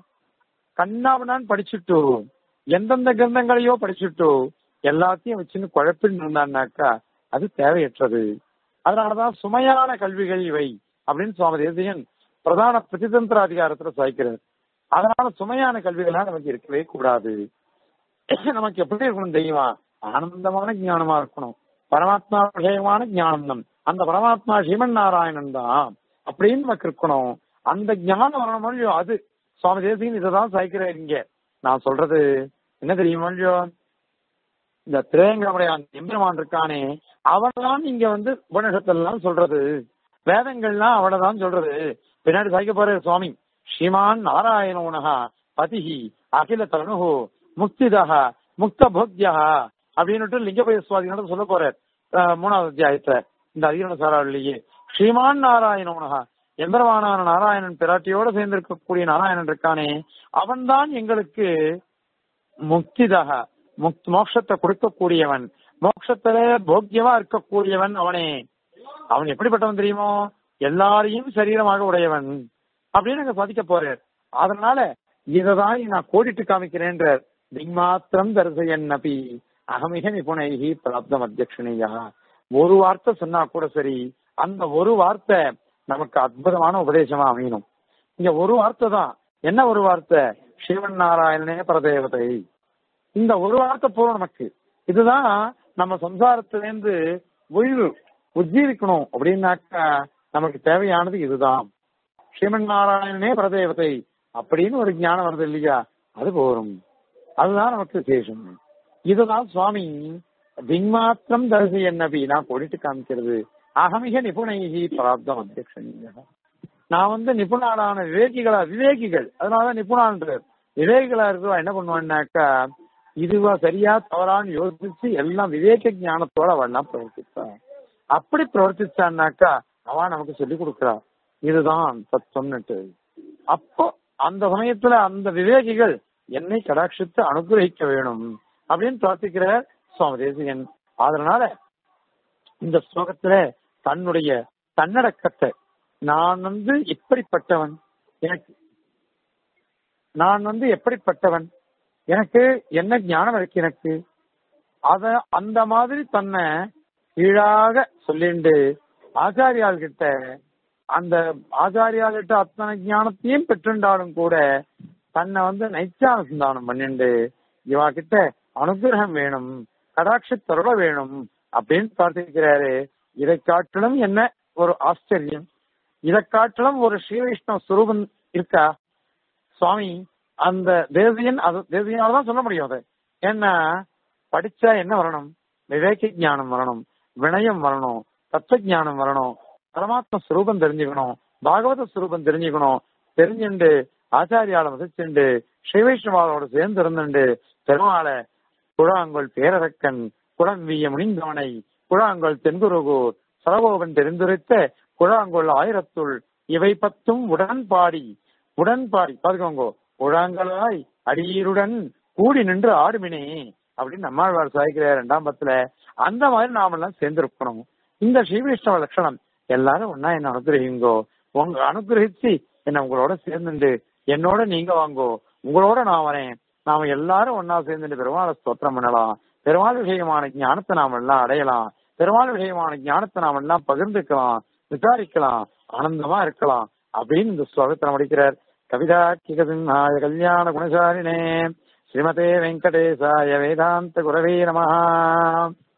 கண்ணாபனான் படிச்சுட்டு எந்தெந்த கிரந்தங்களையோ படிச்சுட்டு எல்லாத்தையும் வச்சுன்னு குழப்பின்னு இருந்தான்னாக்கா அது தேவையற்றது அதனாலதான் சுமையான கல்விகள் இவை அப்படின்னு சுவாமி தேசியன் பிரதான பிரதிதந்திர அதிகாரத்துல சாய்க்கிறார் அதனால சுமையான கல்விகள்லாம் நமக்கு இருக்கவே கூடாது நமக்கு எப்படி இருக்கணும் தெரியுமா ஆனந்தமான ஞானமா இருக்கணும் பரமாத்மா விஷயமான ஞானம் தான் அந்த பரமாத்மா சிவன் நாராயணன் தான் அப்படின்னு நமக்கு இருக்கணும் அந்த ஞானம் வரணும் இல்லையோ அது சுவாமி தேசிகன் இதைதான் சாய்க்கிறார் இங்க நான் சொல்றது என்ன தெரியுமா இல்லையோ இந்த திரேங்கமுடையான் எம்பெருமான் இருக்கானே அவன்தான் இங்க வந்து உபநிஷத்தெல்லாம் சொல்றது வேதங்கள்லாம் அவனதான் சொல்றது பின்னாடி சாய்க்க போற சுவாமி ஸ்ரீமான் நாராயணோனகா பதிஹி அகில தனுஹோ முக்திதா முக்த போக்யா அப்படின்னுட்டு லிங்கபய சுவாதிகளை சொல்ல போறார் அஹ் மூணாவது அத்தியாயத்துல இந்த அதிகரண சாராவிலேயே ஸ்ரீமான் நாராயணோனகா எம்பெருமானான நாராயணன் பிராட்டியோட சேர்ந்து இருக்கக்கூடிய நாராயணன் இருக்கானே அவன்தான் எங்களுக்கு முக்திதாக முக் மோட்சத்தை கொடுக்கக்கூடியவன் மோட்சத்துல போக்கியமா இருக்கக்கூடியவன் அவனே அவன் எப்படிப்பட்டவன் தெரியுமோ எல்லாரையும் சரீரமாக உடையவன் அப்படின்னு அங்க சாதிக்க போறார் அதனால இததான் நான் கோடிட்டு காமிக்கிறேன்றார் திங்மாத்திரம் தரிசையன் நபி அகமிக நிபுணைகி பிராப்தம் அத்தியக்ஷனையா ஒரு வார்த்தை சொன்னா கூட சரி அந்த ஒரு வார்த்தை நமக்கு அற்புதமான உபதேசமா அமையணும் இங்க ஒரு வார்த்தை தான் என்ன ஒரு வார்த்தை சிவன் நாராயணனே பரதேவதை இந்த ஒரு வார்த்தை போதும் நமக்கு இதுதான் நம்ம சம்சாரத்திலேருந்து உயிர் உஜ்ஜீவிக்கணும் அப்படின்னாக்கா நமக்கு தேவையானது இதுதான் ஸ்ரீமன் நாராயணனே பரதேவதை அப்படின்னு ஒரு ஞானம் வருது இல்லையா அது போரும் அதுதான் நமக்கு விசேஷம் இதுதான் சுவாமி திங்மாத்திரம் தரிசி என்னபி நான் கொடிட்டு காமிக்கிறது அகமிக நிபுணைகி பிராப்தம் அத்தியக்ஷனீய நான் வந்து நிபுணாளான விவேகிகளா விவேகிகள் அதனாலதான் நிபுணான்றார் விவேகிகளா இருக்கிறவா என்ன பண்ணுவான்னாக்கா இதுவா சரியா தவறான்னு யோசிச்சு எல்லாம் விவேக ஞானத்தோட அவள்லாம் பிரவர்த்திப்பா அப்படி பிரவர்த்திச்சான்னாக்கா அவன் நமக்கு சொல்லி கொடுக்கிறா இதுதான் தத்துவம்னுட்டு அப்போ அந்த சமயத்துல அந்த விவேகிகள் என்னை கடாட்சித்து அனுகிரகிக்க வேணும் அப்படின்னு பிரார்த்திக்கிறார் சுவாமி தேசிகன் அதனால இந்த ஸ்லோகத்துல தன்னுடைய தன்னடக்கத்தை நான் வந்து இப்படிப்பட்டவன் எனக்கு நான் வந்து எப்படிப்பட்டவன் எனக்கு என்ன ஞானம் இருக்கு எனக்கு அத அந்த மாதிரி தன்னை கீழாக சொல்லிண்டு ஆச்சாரியால் கிட்ட அந்த ஆச்சாரியால் கிட்ட அத்தனை ஞானத்தையும் பெற்றுண்டாலும் கூட தன்னை வந்து நைச்சானுசந்தானம் பண்ணிண்டு இவா கிட்ட அனுகிரகம் வேணும் கடாட்சி தருள வேணும் அப்படின்னு பிரார்த்திக்கிறாரு இதை காட்டிலும் என்ன ஒரு ஆச்சரியம் இதை காட்டிலும் ஒரு ஸ்ரீவைஷ்ணவ சுரூபம் இருக்கா சுவாமி அந்த தேசியன் அது தேசியனாலதான் சொல்ல முடியும் அது ஏன்னா படிச்சா என்ன வரணும் விவேக ஞானம் வரணும் வினயம் வரணும் தத்துவ ஞானம் வரணும் பரமாத்ம ஸ்வரூபம் தெரிஞ்சுக்கணும் பாகவத ஸ்வரூபம் தெரிஞ்சுக்கணும் தெரிஞ்சுண்டு ஆச்சாரியால மதிச்சுண்டு ஸ்ரீவைஷ்ணவாவோட சேர்ந்து இருந்துண்டு பெருமாளை குழாங்கோல் பேரரக்கன் குளம்பிய முனிந்தவனை குழாங்கோல் தென்குருகூர் சரகோபன் தெரிந்துரைத்த குழாங்கோல் ஆயிரத்துள் இவை பத்தும் உடன்பாடி உடன்பாடி பாத்துக்கோங்க குழாங்கலாய் அடியீருடன் கூடி நின்று ஆடுமினே அப்படின்னு நம்மாழ்வார் சாய்க்கிறார் இரண்டாம் பத்துல அந்த மாதிரி நாமெல்லாம் சேர்ந்திருக்கணும் இந்த ஸ்ரீவிஷ்ணவ லட்சணம் எல்லாரும் ஒன்னா என்ன அனுகிரகிங்கோ உங்க அனுகிரகிச்சு என்ன உங்களோட சேர்ந்துண்டு என்னோட நீங்க வாங்கோ உங்களோட நான் வரேன் நாம எல்லாரும் ஒன்னா சேர்ந்துட்டு பெருமாளை ஸ்தோத்திரம் பண்ணலாம் பெருமாள் விஷயமான ஞானத்தை நாம எல்லாம் அடையலாம் பெருமாள் விஷயமான ஞானத்தை நாம எல்லாம் பகிர்ந்துக்கலாம் விசாரிக்கலாம் ஆனந்தமா இருக்கலாம் அப்படின்னு இந்த ஸ்லோகத்தை முடிக்கிறார் கவிதா கிகசிம்ஹாய கல்யாண குணசாரினே ஸ்ரீமதே வெங்கடேசாய வேதாந்த குரவே நமஹா